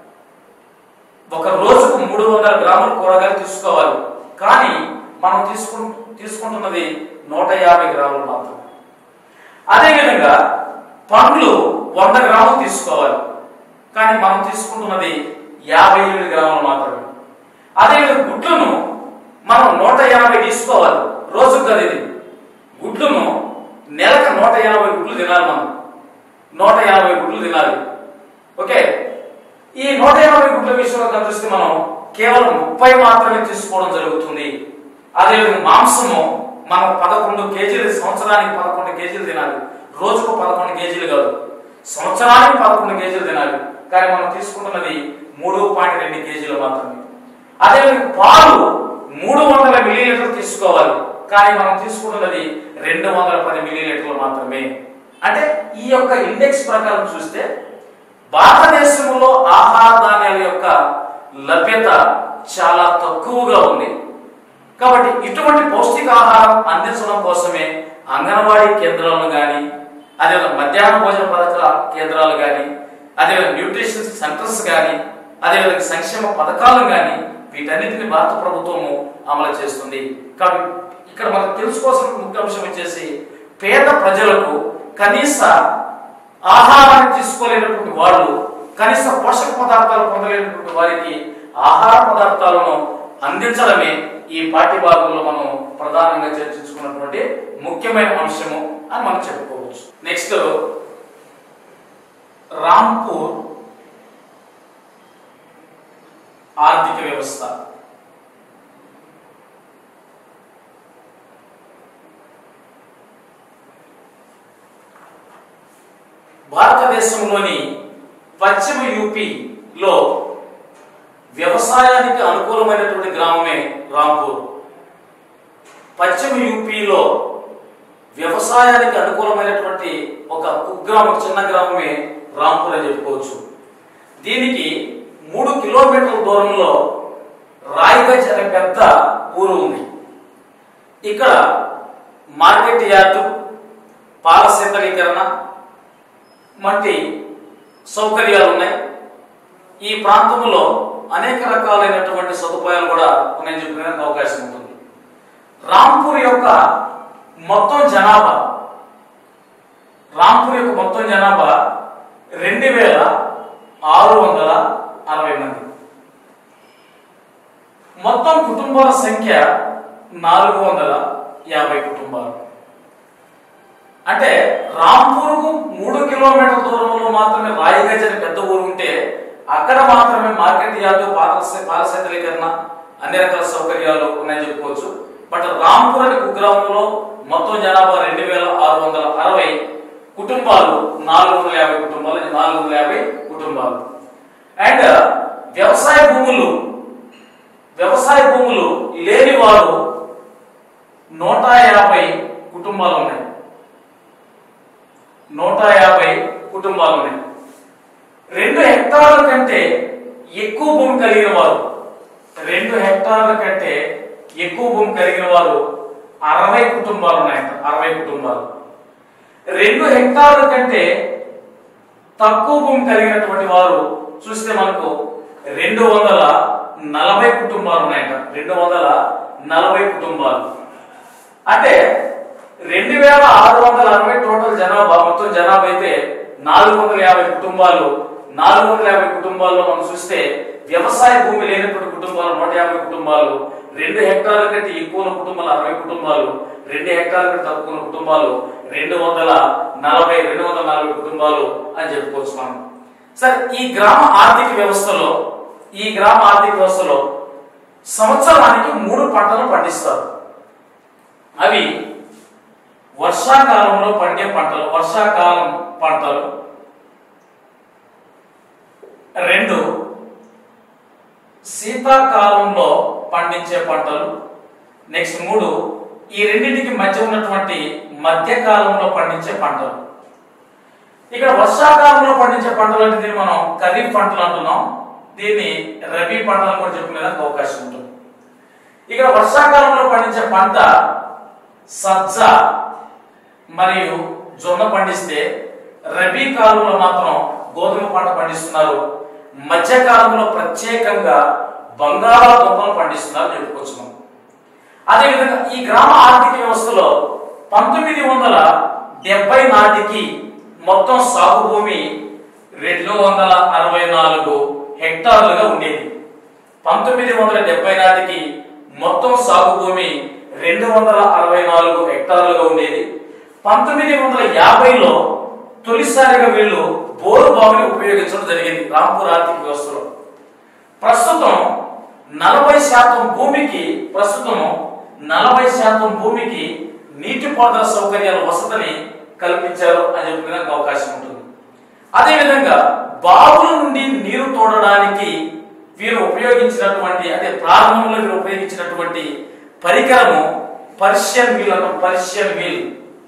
ఒక రోజుకు మూడు వందల గ్రాముల కూరగాయలు తీసుకోవాలి కానీ మనం తీసుకు తీసుకుంటున్నది నూట యాభై గ్రాములు మాత్రమే అదేవిధంగా పండ్లు వంద గ్రాములు తీసుకోవాలి కానీ మనం తీసుకుంటున్నది యాభై ఎనిమిది గ్రాములు మాత్రమే అదేవిధంగా గుడ్లను మనం నూట యాభై తీసుకోవాలి రోజు కదా ఇది గుడ్లను నెలకు నూట యాభై గుడ్లు తినాలి మనం నూట యాభై గుడ్లు తినాలి ఓకే ఈ నూట యాభై గుడ్ల విషయంలో కనిపిస్తే మనం కేవలం ముప్పై మాత్రమే తీసుకోవడం జరుగుతుంది అదేవిధంగా మాంసము మనం పదకొండు కేజీలు సంవత్సరానికి పదకొండు కేజీలు తినాలి రోజుకు పదకొండు కేజీలు కాదు సంవత్సరానికి పదకొండు కేజీలు తినాలి కానీ మనం తీసుకుంటున్నది మూడు పాయింట్ రెండు కేజీలు మాత్రమే అదేవిధంగా పాలు మూడు వందల మిల్లీలీటర్లు తీసుకోవాలి కానీ మనం తీసుకుంటున్నది రెండు వందల పది మిల్లీలీటర్లు మాత్రమే అంటే ఈ యొక్క ఇండెక్స్ ప్రకారం చూస్తే భారతదేశంలో ఆహార ధాన్యాల యొక్క లభ్యత చాలా తక్కువగా ఉంది కాబట్టి ఇటువంటి పౌష్టికాహారం అందించడం కోసమే అంగన్వాడీ కేంద్రాలను కానీ అదే మధ్యాహ్న భోజన పథకాల కేంద్రాలు కానీ అదే న్యూట్రిషన్ సెంటర్స్ కానీ అదేవిధంగా సంక్షేమ పథకాలను కానీ వీటన్నిటిని భారత ప్రభుత్వము అమలు చేస్తుంది కాబట్టి ఇక్కడ మనం తెలుసుకోవాల్సిన ముఖ్య అంశం వచ్చేసి పేద ప్రజలకు కనీస ఆహారాన్ని తీసుకోలేనటువంటి వాళ్ళు కనీస పోషక పదార్థాలు పొందలేనటువంటి వారికి ఆహార పదార్థాలను అందించడమే ఈ పాఠ్య భాగంలో మనం ప్రధానంగా చర్చించుకున్నటువంటి ముఖ్యమైన అంశము అని మనం చెప్పుకోవచ్చు నెక్స్ట్ రాంపూర్ ఆర్థిక వ్యవస్థ భారతదేశంలోని పశ్చిమ యూపీలో వ్యవసాయానికి అనుకూలమైనటువంటి గ్రామమే రాంపూర్ పశ్చిమ యూపీలో వ్యవసాయానికి అనుకూలమైనటువంటి ఒక కుగ్రామం చిన్న గ్రామమే రాంపూర్ అని చెప్పుకోవచ్చు దీనికి మూడు కిలోమీటర్ల దూరంలో రాయిగంజ్ అనే పెద్ద ఊరు ఉంది ఇక్కడ మార్కెట్ యార్డు పాల శీతలీకరణ వంటి సౌకర్యాలు ఉన్నాయి ఈ ప్రాంతంలో అనేక రకాలైనటువంటి సదుపాయాలు కూడా ఉన్నాయని చెప్పడానికి అవకాశం ఉంటుంది రాంపూర్ యొక్క మొత్తం జనాభా రాంపూర్ యొక్క మొత్తం జనాభా రెండు వేల ఆరు వందల అరవై మంది మొత్తం కుటుంబాల సంఖ్య నాలుగు వందల యాభై కుటుంబాలు అంటే రాంపూర్కు మూడు కిలోమీటర్ల దూరంలో మాత్రమే రాయిగంజ్ అనే పెద్ద ఊరు ఉంటే అక్కడ మాత్రమే మార్కెట్ యార్డు పాల పాల శీతలీకరణ అన్ని రకాల సౌకర్యాలు ఉన్నాయని చెప్పుకోవచ్చు బట్ రాంపూర్ అనే కుగ్రామంలో మొత్తం జనాభా రెండు వేల ఆరు వందల అరవై కుటుంబాలు నాలుగు వందల యాభై కుటుంబాలు నాలుగు వందల యాభై కుటుంబాలు అండ్ వ్యవసాయ భూములు వ్యవసాయ భూములు లేని వారు నూట యాభై కుటుంబాలు ఉన్నాయి నూట యాభై కుటుంబాలు ఉన్నాయి రెండు హెక్టార్ల కంటే ఎక్కువ భూమి కలిగిన వారు రెండు హెక్టార్ల కంటే ఎక్కువ భూమి కలిగిన వారు అరవై కుటుంబాలు ఉన్నాయంట అరవై కుటుంబాలు రెండు హెక్టార్ల కంటే తక్కువ భూమి కలిగినటువంటి వారు చూస్తే మనకు రెండు వందల నలభై కుటుంబాలు ఉన్నాయంట రెండు వందల నలభై కుటుంబాలు అంటే రెండు వేల ఆరు వందల అరవై టోటల్ జనాభా మొత్తం జనాభా అయితే నాలుగు వందల యాభై కుటుంబాలు నాలుగు వందల యాభై కుటుంబాల్లో మనం చూస్తే వ్యవసాయ భూమి లేనటువంటి కుటుంబాలు నూట యాభై కుటుంబాలు రెండు హెక్టార్ల కంటే ఎక్కువ ఉన్న కుటుంబాలు అరవై కుటుంబాలు రెండు హెక్టార్ల కంటే తక్కువ ఉన్న కుటుంబాలు రెండు వందల నలభై రెండు వందల నలభై కుటుంబాలు అని చెప్పుకోవచ్చు మనం సరే ఈ గ్రామ ఆర్థిక వ్యవస్థలో ఈ గ్రామ ఆర్థిక వ్యవస్థలో సంవత్సరానికి మూడు పంటలు పండిస్తారు అవి వర్షాకాలంలో పండే పంటలు వర్షాకాలం పంటలు రెండు శీతాకాలంలో పండించే పంటలు నెక్స్ట్ మూడు ఈ రెండింటికి మధ్య ఉన్నటువంటి మధ్యకాలంలో పండించే పంటలు ఇక్కడ వర్షాకాలంలో పండించే పంటలు అంటే దీన్ని మనం ఖరీఫ్ పంటలు అంటున్నాం దీన్ని రబీ పంటలు కూడా చెప్పుకునేదానికి అవకాశం ఉంటుంది ఇక్కడ వర్షాకాలంలో పండించే పంట సజ్జ మరియు జొన్న పండిస్తే రబీ కాలంలో మాత్రం గోధుమ పంట పండిస్తున్నారు మధ్యకాలంలో ప్రత్యేకంగా బంగాళాదుంపలు పండిస్తున్నారు చెప్పుకోవచ్చు మనం అదేవిధంగా ఈ గ్రామ ఆర్థిక వ్యవస్థలో పంతొమ్మిది వందల డెబ్బై నాటికి మొత్తం సాగు భూమి రెండు వందల అరవై నాలుగు హెక్టార్లుగా ఉండేది పంతొమ్మిది వందల డెబ్బై నాటికి మొత్తం సాగు భూమి రెండు వందల అరవై నాలుగు హెక్టార్లుగా ఉండేది పంతొమ్మిది వందల యాభైలో తొలిసారిగా వీళ్ళు బోరు బావిని ఉపయోగించడం జరిగింది రాంపూర్ ఆర్థిక వ్యవస్థలో ప్రస్తుతం నలభై శాతం భూమికి ప్రస్తుతం నలభై శాతం భూమికి నీటిపారుదల సౌకర్యాల వసతిని కల్పించారు అని చెప్పడానికి అవకాశం ఉంటుంది అదేవిధంగా బావుల నుండి నీరు తోడడానికి వీరు ఉపయోగించినటువంటి అంటే ప్రారంభంలో వీరు ఉపయోగించినటువంటి పరికరము పర్షియన్ వీల్ అంటాం పర్షియన్ వీల్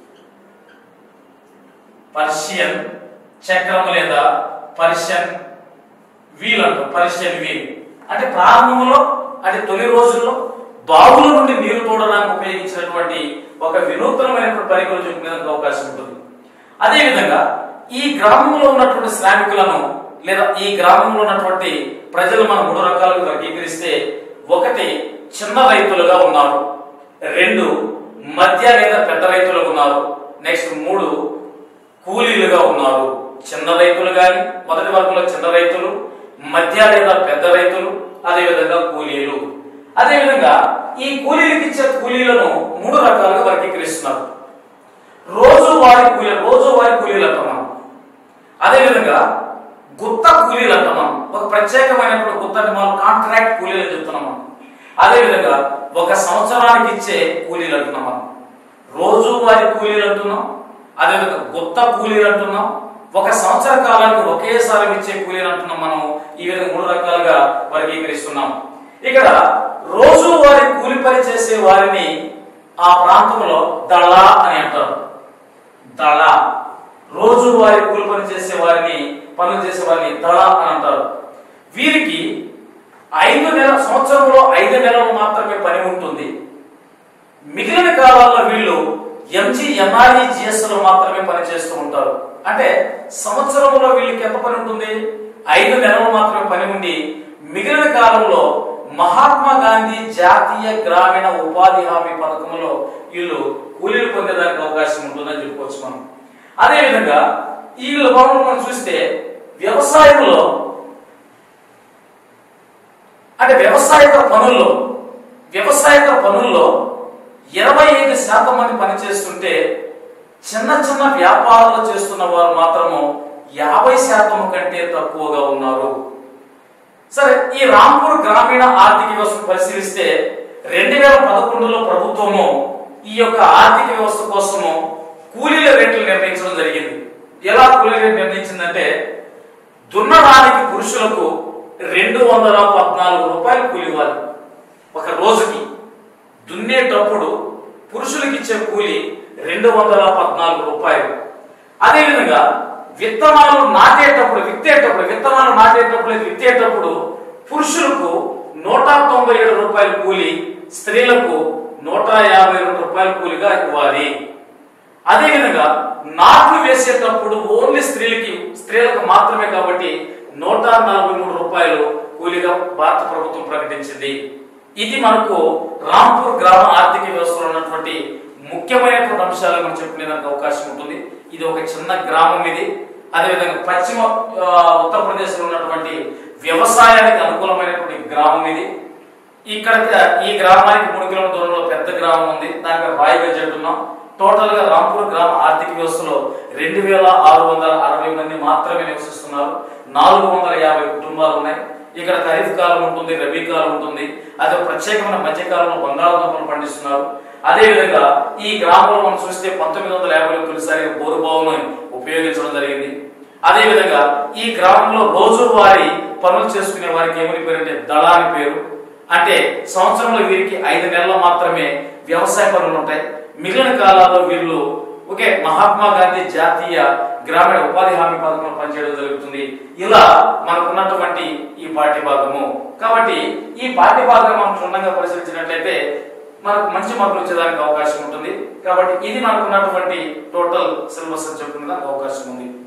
పర్షియన్ చక్రం లేదా పర్షియన్ వీల్ అంటాం పర్షియన్ వీల్ అంటే ప్రారంభంలో అంటే తొలి రోజుల్లో బావుల నుండి నీరు తోడడానికి ఉపయోగించినటువంటి ఒక వినూత్నమైనటువంటి పరికరం చెప్పుకునేందుకు అవకాశం ఉంటుంది అదేవిధంగా ఈ గ్రామంలో ఉన్నటువంటి శ్రామికులను లేదా ఈ గ్రామంలో ఉన్నటువంటి ప్రజలు మనం మూడు రకాలుగా వర్గీకరిస్తే ఒకటి చిన్న రైతులుగా ఉన్నారు రెండు మధ్య లేదా పెద్ద రైతులుగా ఉన్నారు నెక్స్ట్ మూడు కూలీలుగా ఉన్నారు చిన్న రైతులు కానీ మొదటి వర్గంలో చిన్న రైతులు మధ్య లేదా పెద్ద రైతులు అదేవిధంగా కూలీలు అదేవిధంగా ఈ కూలీలకు ఇచ్చే కూలీలను మూడు రకాలుగా వర్గీకరిస్తున్నారు రోజువారి కూలీ రోజువారి కూలీలు అంటున్నాం అదేవిధంగా గుత్త కూలీలు అంటాం మనం ఒక ప్రత్యేకమైనటువంటి గుత్త అంటే మనం కాంట్రాక్ట్ కూలీలు అని చెప్తున్నాం మనం అదేవిధంగా ఒక సంవత్సరానికి ఇచ్చే కూలీలు అంటున్నాం మనం రోజువారీ కూలీలు అంటున్నాం అదేవిధంగా గుత్త కూలీలు అంటున్నాం ఒక సంవత్సర కాలానికి ఒకేసారి ఇచ్చే కూలీలు అంటున్నాం మనం ఈ విధంగా మూడు రకాలుగా వర్గీకరిస్తున్నాం ఇక్కడ రోజువారీ కూలి పని చేసే వారిని ఆ ప్రాంతంలో దళ అని అంటారు దళ రోజువారీ కూలి పని చేసే వారిని పనులు చేసే వారిని దళ అని అంటారు వీరికి ఐదు నెల సంవత్సరంలో ఐదు నెలలు మాత్రమే పని ఉంటుంది మిగిలిన కాలాల్లో వీళ్ళు ఎంజీ ఎన్ఆర్ఈ జిఎస్ లో మాత్రమే పని చేస్తూ ఉంటారు అంటే సంవత్సరంలో వీళ్ళకి ఎంత పని ఉంటుంది ఐదు నెలలు మాత్రమే పని ఉండి మిగిలిన కాలంలో మహాత్మా గాంధీ జాతీయ గ్రామీణ ఉపాధి హామీ పథకంలో వీళ్ళు కూలీలు పొందేదానికి అవకాశం ఉంటుందని చెప్పుకోవచ్చు మనం అదే విధంగా వీళ్ళ పనులు మనం చూస్తే వ్యవసాయంలో అంటే వ్యవసాయక పనుల్లో వ్యవసాయక పనుల్లో ఇరవై ఐదు శాతం మంది పనిచేస్తుంటే చిన్న చిన్న వ్యాపారాలు చేస్తున్న వారు మాత్రము యాభై శాతం కంటే తక్కువగా ఉన్నారు సరే ఈ రాంపూర్ గ్రామీణ ఆర్థిక వ్యవస్థను పరిశీలిస్తే రెండు వేల పదకొండులో ప్రభుత్వము ఈ యొక్క ఆర్థిక వ్యవస్థ కోసము కూలీల రేట్లు నిర్ణయించడం జరిగింది ఎలా కూలీల రేటు నిర్ణయించిందంటే దున్నడానికి పురుషులకు రెండు వందల పద్నాలుగు రూపాయలు కూలి ఇవ్వాలి ఒక రోజుకి దున్నేటప్పుడు పురుషులకు ఇచ్చే కూలి రెండు వందల పద్నాలుగు రూపాయలు అదేవిధంగా విత్తనాలు నాటేటప్పుడు విత్తేటప్పుడు విత్తనాలు నాటేటప్పుడు లేదా విత్తేటప్పుడు పురుషులకు నూట తొంభై ఏడు రూపాయల కూలి స్త్రీలకు నూట యాభై రెండు రూపాయల కూలిగా ఇవ్వాలి అదేవిధంగా నాట్లు వేసేటప్పుడు ఓన్లీ స్త్రీలకి స్త్రీలకు మాత్రమే కాబట్టి నూట నలభై మూడు రూపాయలు కూలీగా భారత ప్రభుత్వం ప్రకటించింది ఇది మనకు రాంపూర్ గ్రామ ఆర్థిక వ్యవస్థలో ఉన్నటువంటి ముఖ్యమైనటువంటి అంశాలు మనం చెప్పుకునేదానికి అవకాశం ఉంటుంది ఇది ఒక చిన్న గ్రామం ఇది అదేవిధంగా పశ్చిమ ఆ, ఉత్తరప్రదేశ్ లో ఉన్నటువంటి వ్యవసాయానికి అనుకూలమైనటువంటి గ్రామం ఇది ఇక్కడ ఈ గ్రామానికి మూడు కిలోమీటర్ల దూరంలో పెద్ద గ్రామం ఉంది దానికి రాయిగా చెట్టున్నాం టోటల్ గా రాంపూర్ గ్రామ ఆర్థిక వ్యవస్థలో రెండు వేల ఆరు వందల అరవై మంది మాత్రమే నివసిస్తున్నారు నాలుగు వందల యాభై కుటుంబాలు ఉన్నాయి ఇక్కడ ఖరీఫ్ కాలం ఉంటుంది రబీ కాలం ఉంటుంది అదే ప్రత్యేకమైన మధ్యకాలంలో బంగాళాదుంపలు పండిస్తున్నారు అదే విధంగా ఈ గ్రామంలో మనం చూస్తే పంతొమ్మిది వందల యాభైలో తొలిసారిగా బోరుబావును ఉపయోగించడం జరిగింది అదే విధంగా ఈ గ్రామంలో రోజువారీ పనులు చేసుకునే వారికి ఏమని పేరు అంటే దళ అని పేరు అంటే సంవత్సరంలో వీరికి ఐదు నెలలు మాత్రమే వ్యవసాయ పనులు ఉంటాయి మిగిలిన కాలాల్లో వీళ్ళు ఒకే మహాత్మా గాంధీ జాతీయ గ్రామీణ ఉపాధి హామీ పథకంలో పనిచేయడం జరుగుతుంది ఇలా మనకున్నటువంటి ఈ పాఠ్య భాగము కాబట్టి ఈ పాఠ్య భాగం మనం క్షుణ్ణంగా పరిశీలించినట్లయితే మనకు మంచి మార్కులు వచ్చేదానికి అవకాశం ఉంటుంది కాబట్టి ఇది మనకున్నటువంటి టోటల్ సిలబస్ అని చెప్పుకునే అవకాశం ఉంది